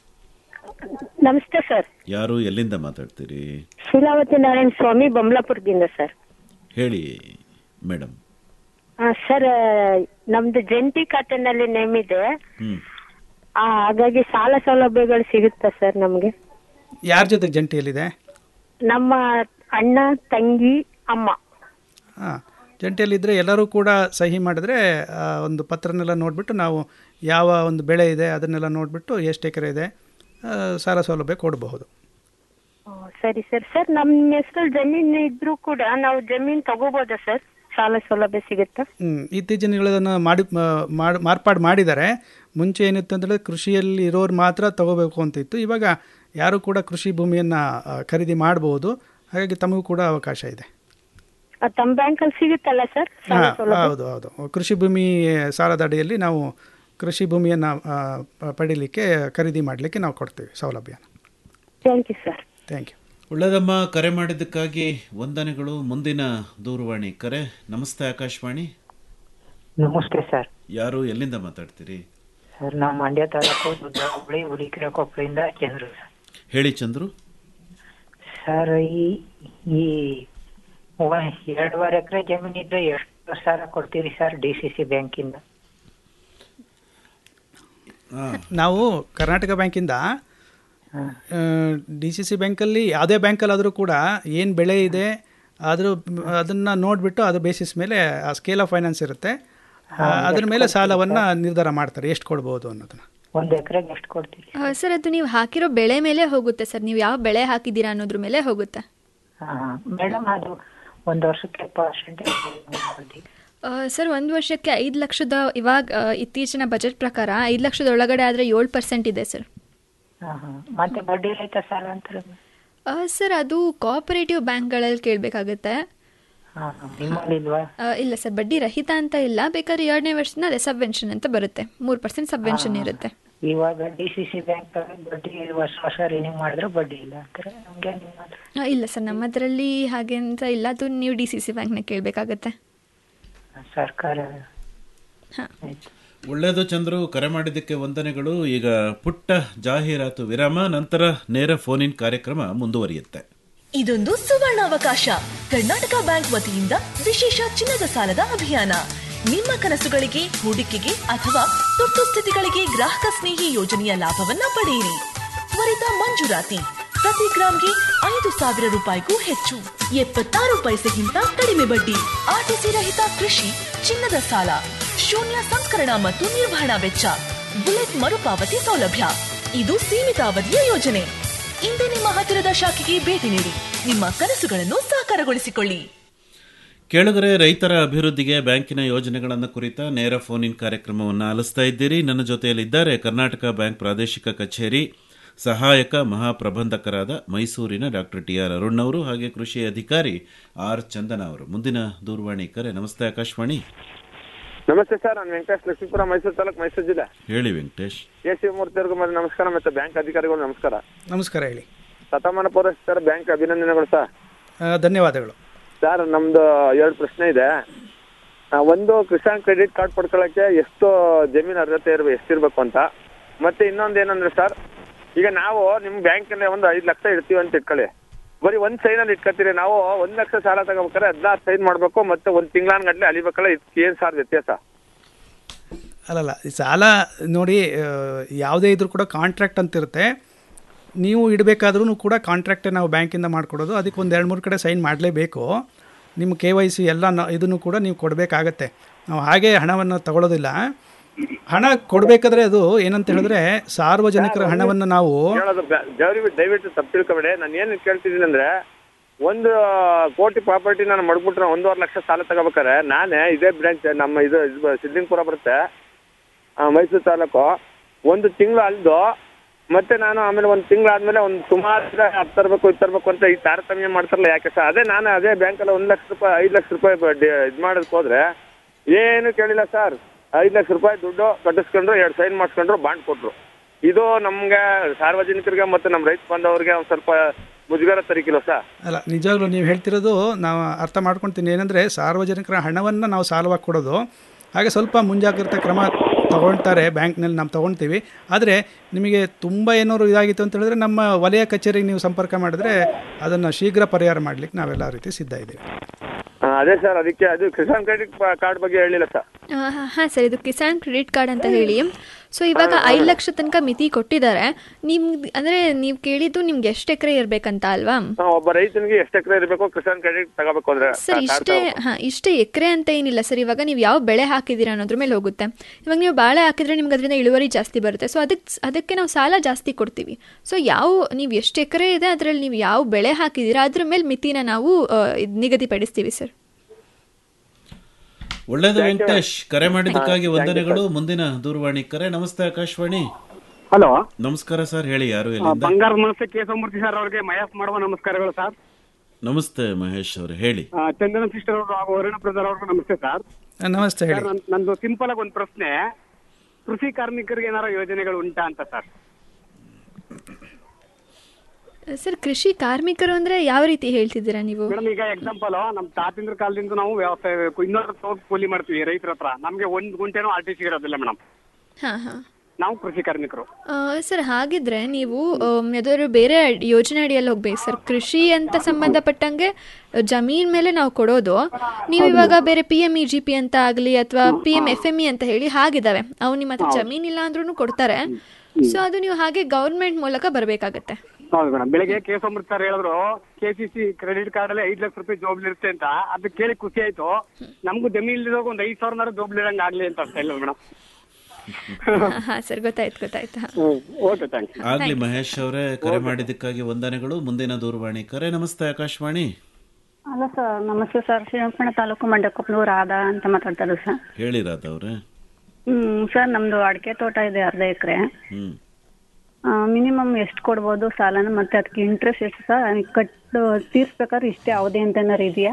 ನಮಸ್ತೆ ಸರ್ ಯಾರು ಎಲ್ಲಿಂದ ಮಾತಾಡ್ತೀರಿ ಶೀಲಾವತಿ ನಾರಾಯಣ ಸ್ವಾಮಿ ಬೊಮ್ಲಾಪುರದಿಂದ ಸರ್ ಹೇಳಿ ಮೇಡಮ್ ಆ, ಸರ್ ನಮ್ದು ಜಂಟಿ ಖಾತೆನಲ್ಲಿ ನೇಮ್ ಇದೆ ಹ್ಮ್ ಆ, ಹಾಗಾಗಿ ಸಾಲ ಸೌಲಭ್ಯಗಳು ಸಿಗುತ್ತಾ ಸರ್ ನಮಗೆ ಯಾರ ಜೊತೆ ಜಂಟಿಯಲ್ಲಿದೆ ನಮ್ಮ ಅಣ್ಣ ತಂಗಿ ಅಮ್ಮ ಹಾಂ ಜಂಟಿಯಲ್ಲಿದ್ದರೆ ಎಲ್ಲರೂ ಕೂಡ ಸಹಿ ಮಾಡಿದ್ರೆ ಆ, ಒಂದು ಪತ್ರನೆಲ್ಲ ನೋಡಿಬಿಟ್ಟು ನಾವು ಯಾವ ಒಂದು ಬೆಳೆ ಇದೆ ಅದನ್ನೆಲ್ಲ ನೋಡಿಬಿಟ್ಟು ಎಷ್ಟು ಎಕರೆ ಇದೆ ಆ, ಸಾಲ ಸೌಲಭ್ಯ ಕೊಡಬಹುದು ಓ, ಸರಿ ಸರ್ ಸರ್ ನಮ್ಮ ಹೆಸರು ಜಮೀನು ಇದ್ರೂ ಕೂಡ ನಾವು ಜಮೀನ್ ತಗೋಬೋದಾ ಸರ್ ಸಾಲ ಸೌಲಭ್ಯ ಸಿಗುತ್ತಾ ಹ್ಮ್, ಇತ್ತೀಚಿನ ದಿನಗಳಲ್ಲಿ ಮಾಡಿ ಮಾ- ಮಾಡ್- ಮಾರ್ಪಾಡು ಮಾಡಿದ್ದಾರೆ ಮುಂಚೆ ಏನಿತ್ತು ಅಂತಂದರೆ ಕೃಷಿಯಲ್ಲಿ ಇರೋರು ಮಾತ್ರ ತಗೋಬೇಕು ಅಂತ ಇತ್ತು ಇವಾಗ ಯಾರು ಕೂಡ ಕೃಷಿ ಭೂಮಿಯನ್ನು ಖರೀದಿ ಮಾಡಬಹುದು ಹಾಗಾಗಿ ತಮಗೂ ಕೂಡ ಅವಕಾಶ ಇದೆ ಆ, ತಮ್ಮ ಬ್ಯಾಂಕಲ್ಲಿ ಸಿಗುತ್ತಲ್ಲ ಸರ್ ಸಾಲ ಹಾಂ ಸೌಲಭ್ಯ ಹೌದು ಹೌದು ಕೃಷಿ ಭೂಮಿ ಸಾಲದ ಅಡಿಯಲ್ಲಿ ನಾವು ಕೃಷಿ ಭೂಮಿಯನ್ನು ಪಡೀಲಿಕ್ಕೆ ಖರೀದಿ ಮಾಡಲಿಕ್ಕೆ ನಾವು ಕೊಡ್ತೀವಿ ಸೌಲಭ್ಯ thank you sir thank you ಒಳ್ಳೆಯದಮ್ಮ ಕರೆ ಮಾಡಿದ್ದಕ್ಕಾಗಿ ವಂದನೆಗಳು ಮುಂದಿನ ದೂರವಾಣಿ ಕರೆ ನಮಸ್ತೆ ಆಕಾಶವಾಣಿ ನಮಸ್ತೆ ಸರ್ ಯಾರು ಎಲ್ಲಿಂದ ಮಾತಾಡ್ತೀರಿ ಸರ್ ನಾವು ಮಂಡ್ಯ ತಾಲೂಕು ದುದ್ದ ಹುಬ್ಳಿ ಹುಲಿಕೆರೆ ಕೊಪ್ಪಳಿಂದ ಚಂದ್ರು ಸರ್. ಹೇಳಿ ಚಂದ್ರು ಸರ್ ಈ ಈ ಒ- ಎರಡೂವರೆ ಎಕರೆ ಜಮೀನ್ ಇದ್ರೆ ಎಷ್ಟು ಸಾಲ ಕೊಡ್ತೀರಿ ಸರ್ ಡಿ ಸಿ ಸಿ ಬ್ಯಾಂಕಿಂದ ನಾವು ಕರ್ನಾಟಕ ಬ್ಯಾಂಕಿಂದ ಡಿ ಸಿ ಸಿ ಬ್ಯಾಂಕಲ್ಲಿ ಯಾವುದೇ ಬ್ಯಾಂಕಲ್ಲಾದರೂ ಕೂಡ ಏನು ಬೆಳೆ ಇದೆ ಅದ್ರ ಅದನ್ನು ನೋಡಿಬಿಟ್ಟು ಅದ್ರ ಬೇಸಿಸ್ ಮೇಲೆ ಆ ಸ್ಕೇಲ್ ಆಫ್ ಫೈನಾನ್ಸ್ ಇರುತ್ತೆ ಆ, ಅದ್ರ ಮೇಲೆ ಸಾಲವನ್ನು ನಿರ್ಧಾರ ಮಾಡ್ತಾರೆ ಎಷ್ಟು ಕೊಡ್ಬೋದು ಅನ್ನೋದನ್ನ ಒಂದು ಎಕರೆಗೆ ಎಷ್ಟು ಕೊಡ್ತೀರಿ ಆ, ಸರ್ ಅದು ನೀವು ಹಾಕಿರೋ ಬೆಳೆ ಮೇಲೆ ಹೋಗುತ್ತೆ ಸರ್ ನೀವು ಯಾವ ಬೆಳೆ ಹಾಕಿದ್ದೀರಾ ಅನ್ನೋದ್ರ ಮೇಲೆ ಹೋಗುತ್ತೆ ಹಾಂ ಮೇಡಮ್ ಅದು ಒಂದು ವರ್ಷಕ್ಕೆ ಪರ್ಸೆಂಟೇಜ್ ಆ, ಸರ್ ಒಂದು ವರ್ಷಕ್ಕೆ ಐದು ಲಕ್ಷದ ಇವಾಗ ಆ, ಇತ್ತೀಚಿನ ಬಜೆಟ್ ಪ್ರಕಾರ ಐದು ಲಕ್ಷದ ಒಳಗಡೆ ಆದರೆ ಏಳು ಪರ್ಸೆಂಟ್ ಇದೆ ಸರ್ ಹಾಂ ಹಾಂ ಮತ್ತೆ ಬಡ್ಡಿ ರಹಿತ ಸಾಲ ಅಂತಾರೆ ಆ, ಸರ್ ಅದು ಕೋಆಪರೇಟಿವ್ ಬ್ಯಾಂಕ್ಗಳಲ್ಲಿ ಕೇಳಬೇಕಾಗುತ್ತೆ ಹಾಂ ಹಾಂ ನಿಮ್ಮಲ್ಲಿ ಇಲ್ವಾ ಇಲ್ಲ ಸರ್ ಬಡ್ಡಿ ರಹಿತ ಅಂತ ಇಲ್ಲ ಬೇಕಾದ್ರೆ ಎರಡನೇ ವರ್ಷದಿಂದ ಅದೇ ಸಬ್ವೆನ್ಷನ್ ಅಂತ ಬರುತ್ತೆ ಮೂರು ಪರ್ಸೆಂಟ್ ಸಬ್ವೆನ್ಷನ್ ಇರುತ್ತೆ ಇವಾಗ ಡಿ ಸಿ ಸಿ ಬ್ಯಾಂಕ್ ಬಡ್ಡಿ ವರ್ಷ ವರ್ಷ ರಿನ್ಯೂ ಮಾಡಿದ್ರೆ ಬಡ್ಡಿ ಇಲ್ಲ ಅಂತಾರೆ ನಮಗೆ ನಿಮ್ಮ ಹತ್ರ ಆ, ಇಲ್ಲ ಸರ್ ನಮ್ಮದ್ರಲ್ಲಿ ಹಾಗೆ ಅಂತ ಇಲ್ಲ ಅದು ನೀವು ಡಿ ಸಿ ಸಿ ಬ್ಯಾಂಕ್ನ ಕೇಳಬೇಕಾಗತ್ತೆ ಸರ್ಕಾರ ಒಳ್ಳೆಯದು ಚಂದ್ರು ಕರೆ ಮಾಡಿದ್ದಕ್ಕೆ ವಂದನೆಗಳು ಈಗ ಪುಟ್ಟ ಜಾಹೀರಾತು ವಿರಾಮ ನಂತರ ನೇರ ಫೋನ್ ಇನ್ ಕಾರ್ಯಕ್ರಮ ಮುಂದುವರಿಯುತ್ತೆ ಇದೊಂದು ಸುವರ್ಣಾವಕಾಶ ಕರ್ನಾಟಕ ಬ್ಯಾಂಕ್ ವತಿಯಿಂದ ವಿಶೇಷ ಚಿನ್ನದ ಸಾಲದ ಅಭಿಯಾನ ನಿಮ್ಮ ಕನಸುಗಳಿಗೆ ಹೂಡಿಕೆಗೆ ಅಥವಾ ತುರ್ತು ಸ್ಥಿತಿಗಳಿಗೆ ಗ್ರಾಹಕ ಸ್ನೇಹಿ ಯೋಜನೆಯ ಲಾಭವನ್ನ ಪಡೆಯಿರಿ ತ್ವರಿತ ಮಂಜೂರಾತಿ ಪ್ರತಿ ಗ್ರಾಂಗೆ ಐದು ಸಾವಿರ ರೂಪಾಯಿಗೂ ಹೆಚ್ಚು ಎಪ್ಪತ್ತಾರು ಪೈಸೆಗಿಂತ ಕಡಿಮೆ ಬಡ್ಡಿ ಆರ್ಟಿಸಿ ರಹಿತ ಕೃಷಿ ಚಿನ್ನದ ಸಾಲ ಶೂನ್ಯ ಸಂಸ್ಕರಣಾ ಮತ್ತು ನಿರ್ವಹಣಾ ವೆಚ್ಚ ಬುಲೆಟ್ ಮರುಪಾವತಿ ಸೌಲಭ್ಯ ಇದು ಸೀಮಿತ ಅವಧಿಯ ಯೋಜನೆ ಇಂದೇ ನಿಮ್ಮ ಹತ್ತಿರದ ಶಾಖೆಗೆ ಭೇಟಿ ನೀಡಿ ನಿಮ್ಮ ಕನಸುಗಳನ್ನು ಸಾಕಾರಗೊಳಿಸಿಕೊಳ್ಳಿ ಕೇಳುಗರೆ ರೈತರ ಅಭಿವೃದ್ಧಿಗೆ ಬ್ಯಾಂಕಿನ ಯೋಜನೆಗಳನ್ನು ಕುರಿತ ನೇರ ಫೋನ್ ಇನ್ ಕಾರ್ಯಕ್ರಮವನ್ನು ಆಲಿಸ್ತಾ ಇದ್ದೀರಿ ನನ್ನ ಜೊತೆಯಲ್ಲಿದ್ದಾರೆ ಕರ್ನಾಟಕ ಬ್ಯಾಂಕ್ ಪ್ರಾದೇಶಿಕ ಕಚೇರಿ ಸಹಾಯಕ ಮಹಾಪ್ರಬಂಧಕರಾದ ಮೈಸೂರಿನ ಡಾಕ್ಟರ್ ಟಿ ಆರ್ ಅರುಣ್ ಅವರು ಹಾಗೆ ಕೃಷಿ ಅಧಿಕಾರಿ ಆರ್ ಚಂದನ ಅವರು ಮುಂದಿನ ದೂರವಾಣಿ ಕರೆ ನಮಸ್ತೆ ಆಕಾಶವಾಣಿ ನಮಸ್ತೆ ಸರ್ ನಾನು ವೆಂಕಟೇಶ್ ಲಕ್ಷ್ಮೀಪುರ ಮೈಸೂರು ತಾಲೂಕು ಮೈಸೂರು ಜಿಲ್ಲೆ ಹೇಳಿ ವೆಂಕಟೇಶ್ ಎ ಶಿವಮೂರ್ತಿ ಅವ್ರಿಗೂ ಮತ್ತೆ ನಮಸ್ಕಾರ ಮತ್ತೆ ಬ್ಯಾಂಕ್ ಅಧಿಕಾರಿಗಳು ನಮಸ್ಕಾರ ನಮಸ್ಕಾರ ಹೇಳಿ ಶತಮಾನ ಪೌರಸ್ ಸರ್ ಬ್ಯಾಂಕ್ ಅಭಿನಂದನೆಗಳು ಸರ್ ಆ, ಧನ್ಯವಾದಗಳು ಸರ್ ನಮ್ದು ಎರಡು ಪ್ರಶ್ನೆ ಇದೆ ಆ, ಒಂದು ಕಿಸಾನ್ ಕ್ರೆಡಿಟ್ ಕಾರ್ಡ್ ಪಡ್ಕೊಳ್ಳೋಕೆ ಎಷ್ಟು ಜಮೀನು ಅರ್ಹತೆ ಇರ್ಬೇಕು ಎಷ್ಟಿರ್ಬೇಕು ಅಂತ ಮತ್ತೆ ಇನ್ನೊಂದು ಏನಂದ್ರೆ ಸರ್ ಈಗ ನಾವು ನಿಮ್ಮ ಬ್ಯಾಂಕಲ್ಲಿ ಒಂದು ಐದು ಲಕ್ಷ ಇಡ್ತೀವಿ ಅಂತ ಇಟ್ಕೊಳ್ಳಿ ಬರೀ ಒಂದು ಸೈನಲ್ಲಿ ಇಟ್ಕೊತೀರಿ ನಾವು ಒಂದು ಲಕ್ಷ ಸಾಲ ತಗೋಬೇಕಾದ್ರೆ ಹದಿನಾರು ಸೈನ್ ಮಾಡಬೇಕು ಮತ್ತೆ ಒಂದು ತಿಂಗಳಾನ್ಗಟ್ಲೆ ಅಲಿಬೇಕಲ್ಲ ಇದಕ್ಕೆ ಏನು ಸರ್ ವ್ಯತ್ಯಾಸ ಅಲ್ಲಲ್ಲ ಈ ಸಾಲ ನೋಡಿ ಆ, ಯಾವುದೇ ಇದ್ರೂ ಕೂಡ ಕಾಂಟ್ರಾಕ್ಟ್ ಅಂತ ಇರುತ್ತೆ ನೀವು ಇಡಬೇಕಾದ್ರೂ ಕೂಡ ಕಾಂಟ್ರಾಕ್ಟೇ ನಾವು ಬ್ಯಾಂಕಿಂದ ಮಾಡಿಕೊಡೋದು ಅದಕ್ಕೆ ಒಂದು ಎರಡು ಮೂರು ಕಡೆ ಸೈನ್ ಮಾಡಲೇಬೇಕು ನಿಮ್ಮ ಕೆ ವೈ ಸಿ ಎಲ್ಲ ನ- ಇದನ್ನು ಕೂಡ ನೀವು ಕೊಡಬೇಕಾಗತ್ತೆ ನಾವು ಹಾಗೆ ಹಣವನ್ನು ತಗೊಳ್ಳೋದಿಲ್ಲ ಹಣ ಕೊಡಬೇಕಾದ್ರೆ ಅದು ಏನಂತ ಹೇಳಿದ್ರೆ ಸಾರ್ವಜನಿಕರ ಹಣವನ್ನು ನಾವು ಹೇಳೋದು ಬ್ಯಾ- ದಯವಿಟ್ಟು ದಯವಿಟ್ಟು ತಪ್ಪು ತಿಳ್ಕೊಬೇಡಿ ನಾನು ಏನು ಕೇಳ್ತಿದ್ದೀನಿ ಅಂದ್ರೆ ಒಂದು ಕೋಟಿ ಪ್ರಾಪರ್ಟಿ ನಾನು ಮಡ್ಬಿಟ್ರೆ ಒಂದೂವರೆ ಲಕ್ಷ ಸಾಲ ತಗೋಬೇಕಾರೆ ನಾನೇ ಇದೇ ಬ್ರಾಂಚ್ ನಮ್ಮ ಇದು ಇದು ಸಿದ್ದಿಂಗ್ಪುರ ಬರುತ್ತೆ ಆ, ಮೈಸೂರು ತಾಲೂಕು ಒಂದು ತಿಂಗಳು ಅಲ್ದು ಮತ್ತೆ ನಾನು ಆಮೇಲೆ ಒಂದು ತಿಂಗಳು ಆದ್ಮೇಲೆ ಒಂದು ಸುಮಾರು ಅದು ತರಬೇಕು ಇದು ತರಬೇಕು ಅಂತ ಈ ತಾರತಮ್ಯ ಮಾಡ್ತಾರಲ್ಲ ಯಾಕೆ ಸರ್ ಅದೇ ನಾನು ಅದೇ ಬ್ಯಾಂಕಲ್ಲಿ ಒಂದು ಲಕ್ಷ ರೂಪಾಯಿ ಐದು ಲಕ್ಷ ರೂಪಾಯಿ ಇದು ಮಾಡೋದಕ್ಕೆ ಹೋದ್ರೆ ಏನು ಕೇಳಿಲ್ಲ ಸರ್ ಐದು ಲಕ್ಷ ರೂಪಾಯಿ ದುಡ್ಡು ಕಟ್ಟಿಸ್ಕೊಂಡ್ರು ಎರಡು ಸೈನ್ ಮಾಡಿಸ್ಕೊಂಡ್ರು ಬಾಂಡ್ ಕೊಟ್ರು ಇದು ನಮ್ಗೆ ಸಾರ್ವಜನಿಕರಿಗೆ ಮತ್ತು ನಮ್ಮ ರೈತ ಬಾಂಧವರಿಗೆ ಒಂದು ಸ್ವಲ್ಪ ಮುಜುಗರ ತರಿಕಿಲ್ಲ ಸರ್ ಅಲ್ಲ ನಿಜವಾಗ್ಲೂ ನೀವು ಹೇಳ್ತಿರೋದು ನಾವು ಅರ್ಥ ಮಾಡ್ಕೊಳ್ತೀನಿ ಏನಂದರೆ ಸಾರ್ವಜನಿಕರ ಹಣವನ್ನು ನಾವು ಸಾಲವಾಗಿ ಕೊಡೋದು ಹಾಗೆ ಸ್ವಲ್ಪ ಮುಂಜಾಗ್ರತೆ ಕ್ರಮ ತಗೊಳ್ತಾರೆ ಬ್ಯಾಂಕ್ನಲ್ಲಿ ನಾವು ತೊಗೊಳ್ತೀವಿ ಆದರೆ ನಿಮಗೆ ತುಂಬ ಏನಾದ್ರು ಇದಾಗಿತ್ತು ಅಂತ ಹೇಳಿದ್ರೆ ನಮ್ಮ ವಲಯ ಕಚೇರಿಗೆ ನೀವು ಸಂಪರ್ಕ ಮಾಡಿದ್ರೆ ಅದನ್ನು ಶೀಘ್ರ ಪರಿಹಾರ ಮಾಡಲಿಕ್ಕೆ ನಾವೆಲ್ಲ ರೀತಿ ಸಿದ್ಧ ಇದ್ದೀವಿ ಆ, ಅದೇ ಸರ್ ಅದಕ್ಕೆ ಅದು ಕಿಸಾನ್ ಕ್ರೆಡಿಟ್ ಕಾರ್ಡ್ ಬಗ್ಗೆ ಹೇಳಿಲ್ಲ ಸರ್ ಹಾಂ ಸರ್ ಇದು ಕಿಸಾನ್ ಕ್ರೆಡಿಟ್ ಕಾರ್ಡ್ ಅಂತ ಹೇಳಿ ಸೊ ಇವಾಗ ಐದು ಲಕ್ಷ ತನಕ ಮಿತಿ ಕೊಟ್ಟಿದ್ದಾರೆ ನಿಮ್ಗೆ ಅಂದರೆ ನೀವು ಕೇಳಿದ್ದು ನಿಮ್ಗೆ ಎಷ್ಟು ಎಕರೆ ಇರಬೇಕಂತ ಅಲ್ವಾ ಆ, ಒಬ್ಬ ರೈತನಿಗೆ ಎಷ್ಟು ಎಕರೆ ಇರಬೇಕು ಕಿಸಾನ್ ಕ್ರೆಡಿಟ್ ತಗೋಬೇಕು ಅಂದ್ರೆ ಸರ್ ಕಾರ್ಡ್ ಇಷ್ಟೇ ತಗೋಬೇಕು. ಹಾಂ ಇಷ್ಟೇ ಎಕರೆ ಅಂತ ಏನಿಲ್ಲ ಸರ್ ಇವಾಗ ನೀವು ಯಾವ ಬೆಳೆ ಹಾಕಿದ್ದೀರಾ ಅನ್ನೋದ್ರ ಮೇಲೆ ಹೋಗುತ್ತೆ ಇವಾಗ ನೀವು ಬಾಳೆ ಹಾಕಿದ್ರೆ ನಿಮ್ಗೆ ಅದರಿಂದ ಇಳುವರಿ ಜಾಸ್ತಿ ಬರುತ್ತೆ ಸೊ ಅದಕ್ಕೆ ಅದಕ್ಕೆ ನಾವು ಸಾಲ ಜಾಸ್ತಿ ಕೊಡ್ತೀವಿ ಸೊ ಯಾವ ನೀವು ಎಷ್ಟು ಎಕರೆ ಇದೆ ಅದರಲ್ಲಿ ನೀವು ಯಾವ ಬೆಳೆ ಹಾಕಿದ್ದೀರಾ ಅದ್ರ ಮೇಲೆ ಮಿತಿನ ನಾವು ಆ, ಇದ್ ನಿಗದಿಪಡಿಸ್ತೀವಿ ಸರ್ ಒಳ್ಳೆಯದು Thank you. ವೆಂಕಟೇಶ್ ಕರೆ ಮಾಡಿದ್ದಕ್ಕಾಗಿ ಹಾ, thank you, ವಂದನೆಗಳು ಮುಂದಿನ ದೂರವಾಣಿ ಕರೆ ನಮಸ್ತೆ ಆಕಾಶವಾಣಿ ಹಲೋ ನಮಸ್ಕಾರ ಸರ್ ಹೇಳಿ ಯಾರು ಎಲ್ಲಿಂದ ಬಂಗಾರ ಮನಸ್ಸೆ ಕೇಶವಮೂರ್ತಿ ಸರ್ ಅವರಿಗೆ ಮಯಾಸ್ ಮಾಡುವ ನಮಸ್ಕಾರಗಳು ಸರ್ ನಮಸ್ತೆ ಮಹೇಶ್ ಅವರು ಹೇಳಿ ಆ, ಚಂದನ ಸಿಸ್ಟರ್ ಅವರು ಹಾಗೂ ವರುಣ ಬ್ರದರ್ ಅವ್ರಿಗೂ ನಮಸ್ತೆ ಸರ್ ನಮಸ್ತೆ ಹೇಳಿ ಸರ್ ನನ್- ನಂದು ಸಿಂಪಲ್ ಆಗಿ ಒಂದು ಪ್ರಶ್ನೆ ಕೃಷಿ ಕಾರ್ಮಿಕರಿಗೆ ಏನಾರ ಯೋಜನೆಗಳು ಉಂಟಾ ಅಂತ ಸರ್ ಸರ್ ಕೃಷಿ ಕಾರ್ಮಿಕರು ಅಂದರೆ ಯಾವ ರೀತಿ ಹೇಳ್ತಿದ್ದೀರಾ ನೀವು ಮೇಡಮ್ ಈಗ ಎಕ್ಸಾಂಪಲ್ ನಮ್ ತಾತಿಂದ್ರ ಕಾಲದಿಂದ ನಾವು ವ್ಯವಸಾಯ ಇನ್ನೊಂದ್ರ ಹೋಗಿ ಕೂಲಿ ಮಾಡ್ತೀವಿ ರೈತರ ಹತ್ರ ನಮ್ಗೆ ಒಂದ್ ಗುಂಟೆನೂ ಆರ್ ಟಿ ಸಿ ಇರೋದಿಲ್ಲ ಮೇಡಮ್ ಹಾಂ ಹಾಂ ನಾವು ಕೃಷಿ ಕಾರ್ಮಿಕರು ಸರ್ ಹಾಗಿದ್ರೆ ನೀವು ಆಮ್, ಯಾವ್ದಾದ್ರು ಬೇರೆ ಯೋಜನೆ ಅಡಿಯಲ್ಲಿ ಹೋಗ್ಬೇಕು ಸರ್ ಕೃಷಿ ಅಂತ ಸಂಬಂಧಪಟ್ಟಂಗೆ ಜಮೀನ್ ಮೇಲೆ ನಾವು ಕೊಡೋದು ನೀವು ಇವಾಗ ಬೇರೆ P M E G P ಅಂತ ಆಗಲಿ ಅಥವಾ P M F M E ಅಂತ ಹೇಳಿ ಹಾಗಿದಾವೆ ಅವು ನಿಮ್ಮ ಹತ್ರ ಜಮೀನ್ ಇಲ್ಲ ಅಂದ್ರೂ ಕೊಡ್ತಾರೆ ಸೊ ಅದು ನೀವು ಹಾಗೆ ಗೌರ್ಮೆಂಟ್ ಮೂಲಕ ಬರಬೇಕಾಗತ್ತೆ ಹೌದು ಮೇಡಮ್ ಬೆಳಿಗ್ಗೆ ಕೆ ಎಸ್ ಅಮೃತ್ ಸರ್ ಹೇಳಿದ್ರು K C C credit card ಅಲ್ಲಿ ಐದ್ ಲಕ್ಷ ರೂಪಾಯಿ ಜೋಬ್ಲಿ ಇರುತ್ತೆ ಅಂತ ಅದು ಕೇಳಿ ಖುಷಿ ಆಯ್ತು ನಮಗೂ ಜಮೀನ್ ಇಲ್ದಾಗ ಒಂದ್ ಐದ್ ಸಾವಿರ ಜೋಬ್ಲಿ ಇರಂಗ್ ಆಗ್ಲಿ ಅಂತ ಅರ್ಥ ಇಲ್ಲ ಮೇಡಮ್ ಹಾ ಸರ್ ಗೊತ್ತಾಯ್ತು ಗೊತ್ತಾಯ್ತು ಹಾ. ಓಕೆ ಥ್ಯಾಂಕ್ ಯು ಆಗ್ಲಿ ಮಹೇಶ್ ಅವರೇ ಕರೆ ಮಾಡಿದ್ದಕ್ಕಾಗಿ ವಂದನೆಗಳು ಮುಂದಿನ ದೂರವಾಣಿ ಕರೆ ನಮಸ್ತೆ ಆಕಾಶವಾಣಿ ಹಲೋ ಸರ್ ನಮಸ್ತೆ ಸರ್ ಶ್ರೀರಂಗಪಟ್ಟಣ ತಾಲೂಕು ಮಂಡಕೊಪ್ಪಲು ರಾಧಾ ಅಂತ ಮಾತಾಡ್ತಾರೆ ಸರ್ ಹೇಳಿ ರಾಧ ಅವ್ರೆ ಹ್ಮ್ ಸರ್ ನಮ್ದು ಅಡಿಕೆ ತೋಟ ಇದೆ ಅರ್ಧ ಎಕರೆ ಹ್ಮ್ ಮಿನಿಮಮ್ ಎಷ್ಟು ಕೊಡ್ಬೋದು ಸಾಲನ ಮತ್ತೆ ಅದಕ್ಕೆ ಇಂಟ್ರೆಸ್ಟ್ ಎಷ್ಟು ಸರ್ ಕಟ್ಟು ತೀರ್ಸ್ಬೇಕಾದ್ರೆ ಇಷ್ಟೇ ಅವಧಿ ಅಂತ ಏನಾರು ಇದೆಯಾ